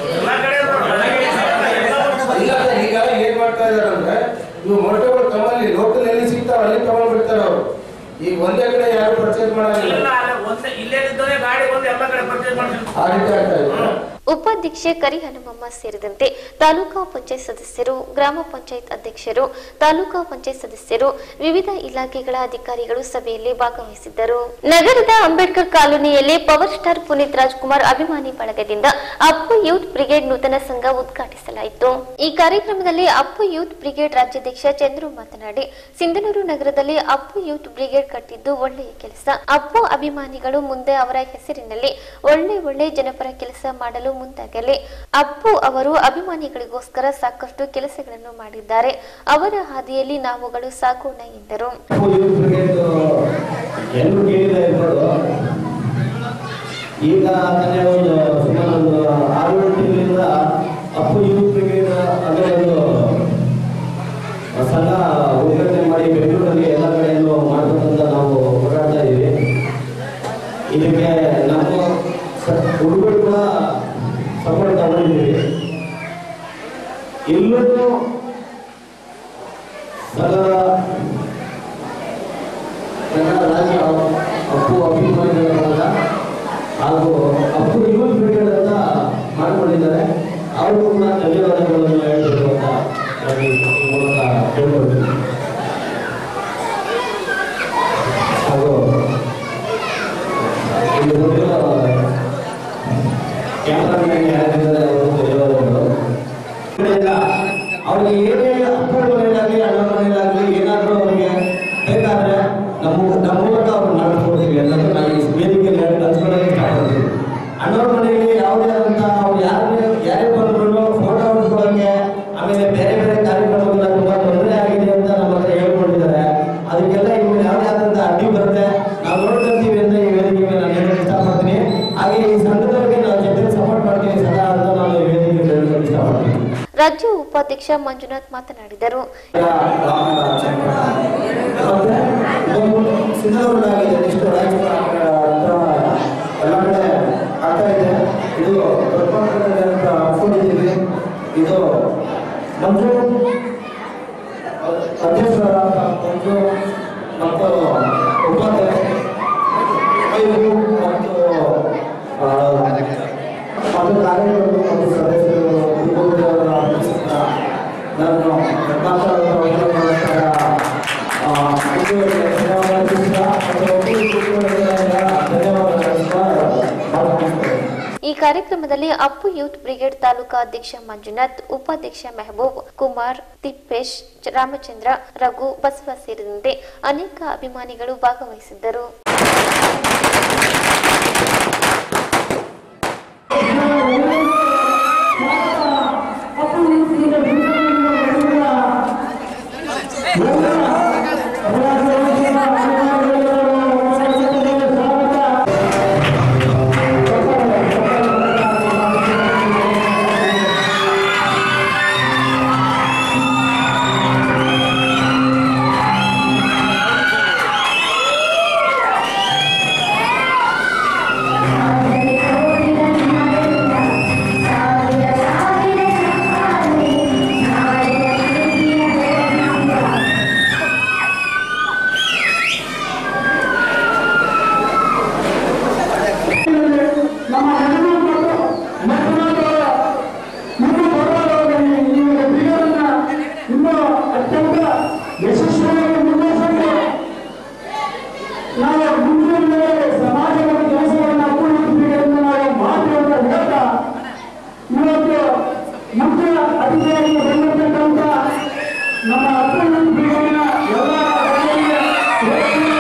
ಇಲ್ಲ ಸರ್, ಈಗ ಏನ್ ಮಾಡ್ತಾ ಇದಾರೆ ಅಂದ್ರೆ ಇವು ಮೊಟ್ಟೆಗಳು ತಮ್ಮಲ್ಲಿ ಲೋಕಲ್ ಎಲ್ಲಿ ಸಿಗ್ತಾವ ಅಲ್ಲಿ ತಗೊಂಡ್ ಬಿಡ್ತಾರೆ ಅವರು ಈಗ ಒಂದೇ ಕಡೆ ಯಾರು ಪರ್ಚೇಸ್ ಮಾಡಂಗಿಲ್ಲ ಇಲ್ಲ ಅಲ್ಲ ಒಂದೇ ಇಲ್ಲೇ ಇದ್ದವೇ ಗಾಡಿ ಬಂದು ಎಲ್ಲ ಕಡೆ ಪರ್ಚೇಸ್ ಮಾಡ್ತೀನಿ ಆ ರೀತಿ ಆಗ್ತಾ ಇದೆ ಉಪಾಧ್ಯಕ್ಷೆ ಕರಿಹನುಮಮ್ಮ ಸೇರಿದಂತೆ ತಾಲೂಕಾ ಪಂಚಾಯತ್ ಸದಸ್ಯರು ಗ್ರಾಮ ಪಂಚಾಯತ್ ಅಧ್ಯಕ್ಷರು ತಾಲೂಕಾ ಪಂಚಾಯತ್ ಸದಸ್ಯರು ವಿವಿಧ ಇಲಾಖೆಗಳ ಅಧಿಕಾರಿಗಳು ಸಭೆಯಲ್ಲಿ ಭಾಗವಹಿಸಿದ್ದರು ನಗರದ ಅಂಬೇಡ್ಕರ್ ಕಾಲೋನಿಯಲ್ಲಿ ಪವರ್ ಸ್ಟಾರ್ ಪುನೀತ್ ರಾಜ್ಕುಮಾರ್ ಅಭಿಮಾನಿ ಬಳಗದಿಂದ ಅಪ್ಪು ಯೂತ್ ಬ್ರಿಗೇಡ್ ನೂತನ ಸಂಘ ಉದ್ಘಾಟಿಸಲಾಯಿತು ಈ ಕಾರ್ಯಕ್ರಮದಲ್ಲಿ ಅಪ್ಪು ಯೂತ್ ಬ್ರಿಗೇಡ್ ರಾಜ್ಯಾಧ್ಯಕ್ಷ ಚಂದ್ರು ಮಾತನಾಡಿ ಸಿಂಧನೂರು ನಗರದಲ್ಲಿ ಅಪ್ಪು ಯೂತ್ ಬ್ರಿಗೇಡ್ ಕಟ್ಟಿದ್ದು ಒಳ್ಳೆಯ ಕೆಲಸ ಅಪ್ಪು ಅಭಿಮಾನಿಗಳು ಮುಂದೆ ಅವರ ಹೆಸರಿನಲ್ಲಿ ಒಳ್ಳೆ ಒಳ್ಳೆ ಜನಪರ ಕೆಲಸ ಮಾಡಲು ಮುಂದಾಗಲಿ ಅಪ್ಪು ಅವರು ಅಭಿಮಾನಿಗಳಿಗೋಸ್ಕರ ಸಾಕಷ್ಟು ಕೆಲಸಗಳನ್ನು ಮಾಡಿದ್ದಾರೆ ಅವರ ಹಾದಿಯಲ್ಲಿ ನಾವುಗಳು ಸಾಗೋಣ ಎಂದರು ಎಲ್ಲರೂ ಕೇಳಿದ ಇರ್ಬೋದು ಈಗ ಅದನ್ನೇ ಒಂದು ಸುಮಾರು ಒಂದು ಆರು ಏಳು ತಿಂಗಳಿಂದ ಅಪ್ಪು ಯೂತ್ ಬ್ರಿಗೇಡ್ ಅಂದರೆ ಒಂದು ಸಂಘ ಉದ್ಘಾಟನೆ ಮಾಡಿ ಬೆಂಗಳೂರಲ್ಲಿ ಎಲ್ಲ ಕಡೆಯಲ್ಲೂ ಮಾಡ್ಬೇಕಂತ ನಾವು ಹೋರಾಡ್ತಾ ಇದ್ದೀವಿ ಇದಕ್ಕೆ ನಮ್ಮ ಸ- ಹುಡುಗರು ಕೂಡ ಸಪೋರ್ಟ್ ತಗೊಂಡಿದ್ದೀವಿ ಎಲ್ಲರೂ ಸದಾ ಕನ್ನಡ ರಾಜ್ಯ ಅಪ್ಪು ಅಭಿಮಾನಿಗಳಾದ ಹಾಗೂ ಅಪ್ಪು ಯೂತ್ ಬ್ರಿಗೇಡ್ ಅಂತ ಮಾಡಿಕೊಂಡಿದ್ದಾರೆ ಅವ್ರಿಗೂ ಕೂಡ ಧನ್ಯವಾದಗಳನ್ನು ಹೇಳ್ಬೇಕು ಅಂತ ನಾನು ಈ ಮೂಲಕ ಹೇಳ್ಕೊಳ್ತೀನಿ ಹಾಗೂ ಇಲ್ಲಿ ಬಂದಿರೋ ಕ್ಯಾಮ್ರಾಮನ್ ಯಾರಿದ್ದಾರೆ ಅವ್ರಿಗೂ ಧನ್ಯವಾದಗಳು ಇದರಿಂದ ಅವ್ರಿಗೆ ಏನೇ ಅಪ್ಪನ ಮನೆಯಲ್ಲಾಗಲಿ ಅಣ್ಣ ಮನೆಯಲ್ಲಾಗಲಿ ಏನಾದರೂ ಅವ್ರಿಗೆ ಬೇಕಾದ್ರೆ ನಮ್ಮ ನಮ್ಮ ಮೂಲಕ ಅವ್ರು ಮಾಡಿಸ್ಕೊಡ್ತೀವಿ ಅನ್ನೋದು ನಾನು ಈ ವೇದಿಕೆಯಲ್ಲಿ ಹೇಳಿ ಹಂಚ್ಕೊಳ್ಳೋಕೆ ಇಷ್ಟಪಡ್ತೀನಿ ಅಣ್ಣವ್ರ ಮನೆಯಲ್ಲಿ ಯಾವುದೇ ಆದಂಥ ಅವ್ರು ಯಾರೇ ಯಾರೇ ಬಂದ್ರು ಫೋಟೋ ಹೊಡ್ಸ್ಕೊಳ್ಳೋಕೆ ಆಮೇಲೆ ಬೇರೆ ಬೇರೆ ಕಾರ್ಯಕ್ರಮಗಳ ತುಂಬಾ ತೊಂದರೆ ಆಗಿದೆ ಅಂತ ನಮ್ಮ ಹತ್ರ ಹೇಳ್ಕೊಂಡಿದ್ದಾರೆ ಅದಕ್ಕೆಲ್ಲ ಇನ್ನು ಯಾವುದೇ ಆದಂಥ ಅಡ್ಡಿ ಬರುತ್ತೆ ನಾವು ನೋಡ್ಕೊಂತೀವಿ ಅಂತ ಈ ವೇದಿಕೆ ಮೇಲೆ ನಾನು ಹೇಳಕ್ಕೆ ಇಷ್ಟಪಡ್ತೀನಿ ಹಾಗೆ ಈ ಸಂಘದವರಿಗೆ ನಾವು ಜೊತೆ ಸಪೋರ್ಟ್ ಮಾಡ್ತೀವಿ ಸದಾ ಅಂತ ನಾನು ಈ ವೇದಿಕೆ ಹೇಳಕ್ಕೆ ಇಷ್ಟಪಡ್ತೀನಿ ರಾಜ್ಯ ಉಪಾಧ್ಯಕ್ಷ ಮಂಜುನಾಥ್ ಮಾತನಾಡಿದರು ಸಿದ್ಧಗಂಗಾಗಿದೆ ನೆಕ್ಸ್ಟ್ ರಾಯಚೂರು ಹತ್ರ ಎಲ್ಲ ಕಡೆ ಆಗ್ತಾ ಇದೆ ಇದು ದೊಡ್ಡಮಕ್ಕಳಿಗೆ ಅಂತ ಹಾಕೊಂಡಿದ್ದೀವಿ ಇದು ಮಂಜು ಅಧ್ಯಕ್ಷರಾದ ಮಂಜು ಮತ್ತು ಉಪಾಧ್ಯಕ್ಷ ಐದು ಮತ್ತು ಆ, ಈ ಕಾರ್ಯಕ್ರಮದಲ್ಲಿ ಅಪ್ಪು ಯೂತ್ ಬ್ರಿಗೇಡ್ ತಾಲೂಕಾ ಅಧ್ಯಕ್ಷ ಮಂಜುನಾಥ್ ಉಪಾಧ್ಯಕ್ಷ ಮೆಹಬೂಬ್ ಕುಮಾರ್ ತಿಪ್ಪೇಶ್ ರಾಮಚಂದ್ರ ರಘು ಬಸವ ಸೇರಿದಂತೆ ಅನೇಕ ಅಭಿಮಾನಿಗಳು ಭಾಗವಹಿಸಿದ್ದರು ಇನ್ನೂ ಅತ್ಯಂತ ಯಶಸ್ವಿಯಾಗಿ ಮುನ್ನಡೆಸಲು ನಾವು ಮುಂದಿನ ಸಮಾಜದ ಕೆಲಸವನ್ನು ಅಪ್ಪುಳಿಸಬೇಕೆಂದು ನಾವು ಮಾತುಗಳನ್ನು ಹೇಳ್ತಾ ಇವತ್ತು ಮುಖ್ಯ ಅತಿಥಿಯಾಗಿ ಬಂದಿರತಕ್ಕಂಥ ನಮ್ಮ ಅಪ್ಪುಳಿನ ಎಲ್ಲ ಗಣ್ಯರಿಗೆ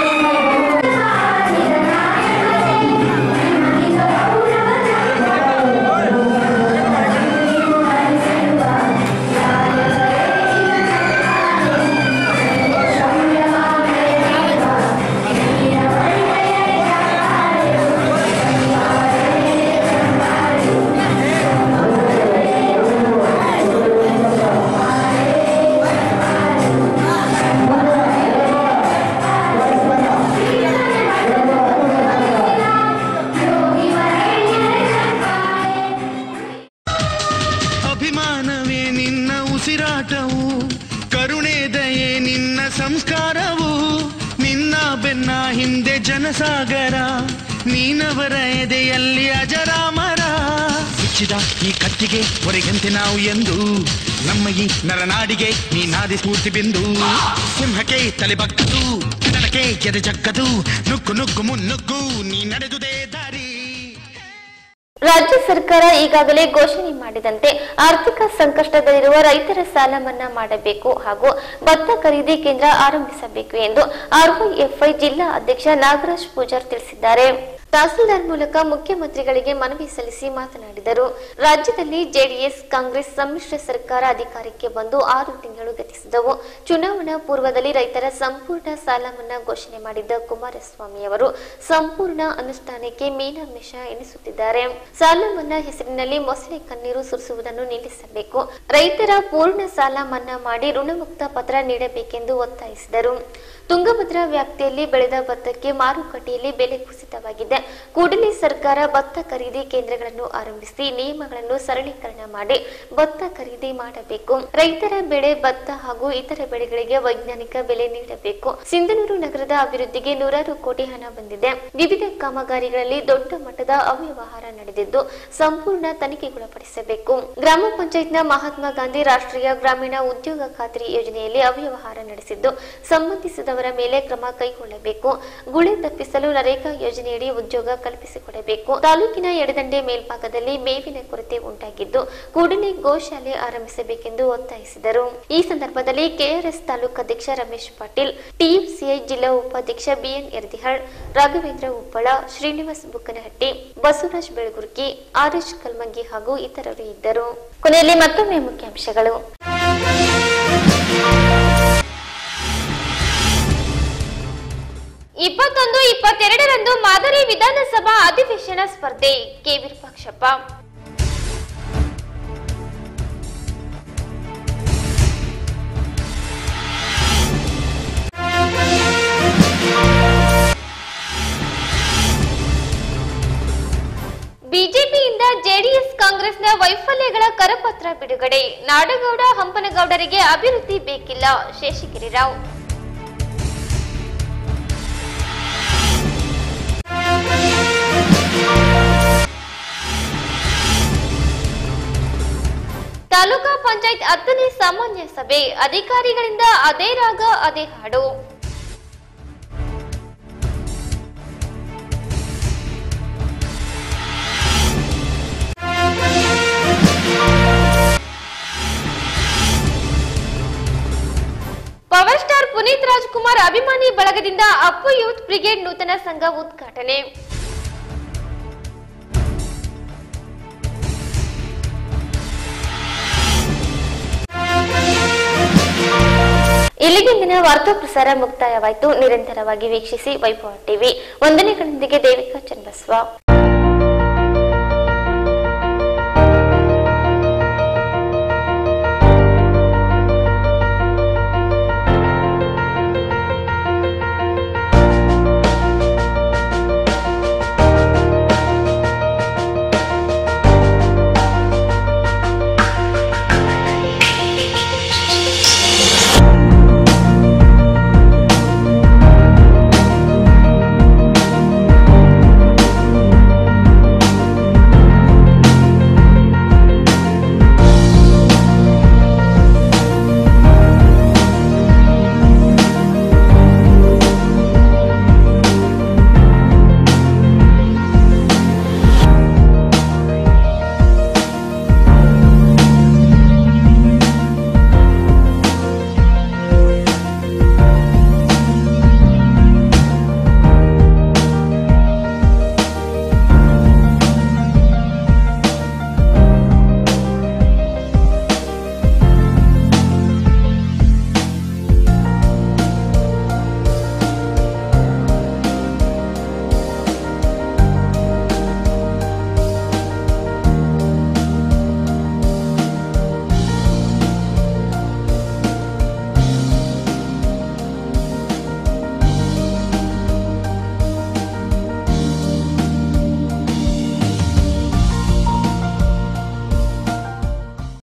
ಅಭಿಮಾನವೇ ನಿನ್ನ ಉಸಿರಾಟವು ಕರುಣೆ ದಯೆ ನಿನ್ನ ಸಂಸ್ಕಾರವು ನಿನ್ನ ಬೆನ್ನ ಹಿಂದೆ ಜನಸಾಗರ ನೀನವರ ಎದೆಯಲ್ಲಿ ಅಜರಾಮರ ಬಿಚ್ಚಿದ ಈ ಕತ್ತಿಗೆ ಹೊರಗಂತೆ ನಾವು ಎಂದು ನಮ್ಮ ಈ ನರನಾಡಿಗೆ ನೀನಾದಿ ಸ್ಫೂರ್ತಿ ಬಿಂದು ಸಿಂಹಕ್ಕೆ ತಲೆ ಬಗ್ಗದು ಕಡಲಕ್ಕೆ ಎದೆ ಜಗ್ಗದು ನುಗ್ಗು ನುಗ್ಗು ಮುನ್ನುಗ್ಗು ನೀ ನಡೆದುದೇ ದಾರಿ ರಾಜ್ಯ ಸರ್ಕಾರ ಈಗಾಗಲೇ ಘೋಷಣೆ ಮಾಡಿದಂತೆ ಆರ್ಥಿಕ ಸಂಕಷ್ಟದಲ್ಲಿರುವ ರೈತರ ಸಾಲ ಮನ್ನಾ ಮಾಡಬೇಕು ಹಾಗೂ ಭತ್ತ ಖರೀದಿ ಕೇಂದ್ರ ಆರಂಭಿಸಬೇಕು ಎಂದು ಆರ್ವೈಎಫ್ಐ ಜಿಲ್ಲಾ ಅಧ್ಯಕ್ಷ ನಾಗರಾಜ್ ಪೂಜಾರ್ ತಿಳಿಸಿದ್ದಾರೆ ತಹಸೀಲ್ದಾರ್ ಮೂಲಕ ಮುಖ್ಯಮಂತ್ರಿಗಳಿಗೆ ಮನವಿ ಸಲ್ಲಿಸಿ ಮಾತನಾಡಿದರು ರಾಜ್ಯದಲ್ಲಿ ಜೆಡಿಎಸ್ ಕಾಂಗ್ರೆಸ್ ಸಮ್ಮಿಶ್ರ ಸರ್ಕಾರ ಅಧಿಕಾರಕ್ಕೆ ಬಂದು ಆರು ತಿಂಗಳು ಗತಿಸಿದವು ಚುನಾವಣಾ ಪೂರ್ವದಲ್ಲಿ ರೈತರ ಸಂಪೂರ್ಣ ಸಾಲ ಮನ್ನಾ ಘೋಷಣೆ ಮಾಡಿದ್ದ ಕುಮಾರಸ್ವಾಮಿ ಅವರು ಸಂಪೂರ್ಣ ಅನುಷ್ಠಾನಕ್ಕೆ ಮೀನಾಮೇಷ ಎಣಿಸುತ್ತಿದ್ದಾರೆ ಸಾಲ ಮನ್ನಾ ಹೆಸರಿನಲ್ಲಿ ಮೊಸಳೆ ಕಣ್ಣೀರು ಸುರಿಸುವುದನ್ನು ನಿಲ್ಲಿಸಬೇಕು ರೈತರ ಪೂರ್ಣ ಸಾಲ ಮನ್ನಾ ಮಾಡಿ ಋಣಮುಕ್ತ ಪತ್ರ ನೀಡಬೇಕೆಂದು ಒತ್ತಾಯಿಸಿದರು ತುಂಗಭದ್ರಾ ವ್ಯಾಪ್ತಿಯಲ್ಲಿ ಬೆಳೆದ ಭತ್ತಕ್ಕೆ ಮಾರುಕಟ್ಟೆಯಲ್ಲಿ ಬೆಲೆ ಕುಸಿತವಾಗಿದೆ ಕೂಡಲೇ ಸರ್ಕಾರ ಭತ್ತ ಖರೀದಿ ಕೇಂದ್ರಗಳನ್ನು ಆರಂಭಿಸಿ ನಿಯಮಗಳನ್ನು ಸರಳೀಕರಣ ಮಾಡಿ ಭತ್ತ ಖರೀದಿ ಮಾಡಬೇಕು ರೈತರ ಬೆಳೆ ಭತ್ತ ಹಾಗೂ ಇತರ ಬೆಳೆಗಳಿಗೆ ವೈಜ್ಞಾನಿಕ ಬೆಲೆ ನೀಡಬೇಕು ಸಿಂಧನೂರು ನಗರದ ಅಭಿವೃದ್ಧಿಗೆ ನೂರಾರು ಕೋಟಿ ಹಣ ಬಂದಿದೆ ವಿವಿಧ ಕಾಮಗಾರಿಗಳಲ್ಲಿ ದೊಡ್ಡ ಮಟ್ಟದ ಅವ್ಯವಹಾರ ನಡೆದಿದ್ದು ಸಂಪೂರ್ಣ ತನಿಖೆಗೊಳಪಡಿಸಬೇಕು ಗ್ರಾಮ ಪಂಚಾಯತ್ನ ಮಹಾತ್ಮ ಗಾಂಧಿ ರಾಷ್ಟ್ರೀಯ ಗ್ರಾಮೀಣ ಉದ್ಯೋಗ ಖಾತ್ರಿ ಯೋಜನೆಯಲ್ಲಿ ಅವ್ಯವಹಾರ ನಡೆಸಿದ್ದು ಸಂಬಂಧಿಸಿದವರ ಮೇಲೆ ಕ್ರಮ ಕೈಗೊಳ್ಳಬೇಕು ಗುಳೆ ತಪ್ಪಿಸಲು ನರೇಗಾ ಯೋಜನೆಯಡಿ ಉದ್ಯೋಗ ಕಲ್ಪಿಸಿಕೊಡಬೇಕು ತಾಲೂಕಿನ ಎಡದಂಡೆ ಮೇಲ್ಭಾಗದಲ್ಲಿ ಮೇವಿನ ಕೊರತೆ ಉಂಟಾಗಿದ್ದು ಕೂಡಲೇ ಗೋಶಾಲೆ ಆರಂಭಿಸಬೇಕೆಂದು ಒತ್ತಾಯಿಸಿದರು ಈ ಸಂದರ್ಭದಲ್ಲಿ ಕೆಆರ್ಎಸ್ ತಾಲೂಕು ಅಧ್ಯಕ್ಷ ರಮೇಶ್ ಪಾಟೀಲ್ ಟಿಎಫ್ಸಿಐ ಜಿಲ್ಲಾ ಉಪಾಧ್ಯಕ್ಷ ಬಿಎನ್ ಯರ್ದಿಹಾಳ್ ರಾಘವೇಂದ್ರ ಉಪ್ಪಳ ಶ್ರೀನಿವಾಸ್ ಬುಕ್ಕನಹಟ್ಟಿ ಬಸವರಾಜ್ ಬೆಳಗುರ್ಕಿ ಆರ್ಎಚ್ ಕಲ್ಮಂಗಿ ಹಾಗೂ ಇತರರು ಇದ್ದರು ಕೊನೆಯಲ್ಲಿ ಮತ್ತೊಮ್ಮೆ ಮುಖ್ಯಾಂಶಗಳು ಇಪ್ಪತ್ತೊಂದು ಇಪ್ಪತ್ತೆರಡರಂದು ಮಾದರಿ ವಿಧಾನಸಭಾ ಅಧಿವೇಶನ ಸ್ಪರ್ಧೆ ಕೆ ವಿರೂಪಾಕ್ಷಪ್ಪ ಬಿಜೆಪಿಯಿಂದ ಜೆಡಿಎಸ್ ಕಾಂಗ್ರೆಸ್ನ ವೈಫಲ್ಯಗಳ ಕರಪತ್ರ ಬಿಡುಗಡೆ ನಾಡಗೌಡ ಹಂಪನಗೌಡರಿಗೆ ಅಭಿವೃದ್ಧಿ ಬೇಕಿಲ್ಲ ಶೇಷಗಿರಿ ರಾವ್ ತಾಲೂಕಾ ಪಂಚಾಯತ್ ಹತ್ತನೇ ಸಾಮಾನ್ಯ ಸಭೆ ಅಧಿಕಾರಿಗಳಿಂದ ಅದೇ ರಾಗ ಅದೇ ಹಾಡು ಅಭಿಮಾನಿ ಬಳಗದಿಂದ ಅಪ್ಪು ಯೂತ್ ಬ್ರಿಗೇಡ್ ನೂತನ ಸಂಘ ಉದ್ಘಾಟನೆ ಇಲ್ಲಿಗೆ ಇಂದಿನ ವಾರ್ತಾ ಪ್ರಸಾರ ಮುಕ್ತಾಯವಾಯಿತು ನಿರಂತರವಾಗಿ ವೀಕ್ಷಿಸಿ ವೈಭವ ಟಿವಿ ಒಂದನೇ ಕಣ್ಣೊಂದಿಗೆ ದೇವಿಕಾ ಚನ್ನಬಸವ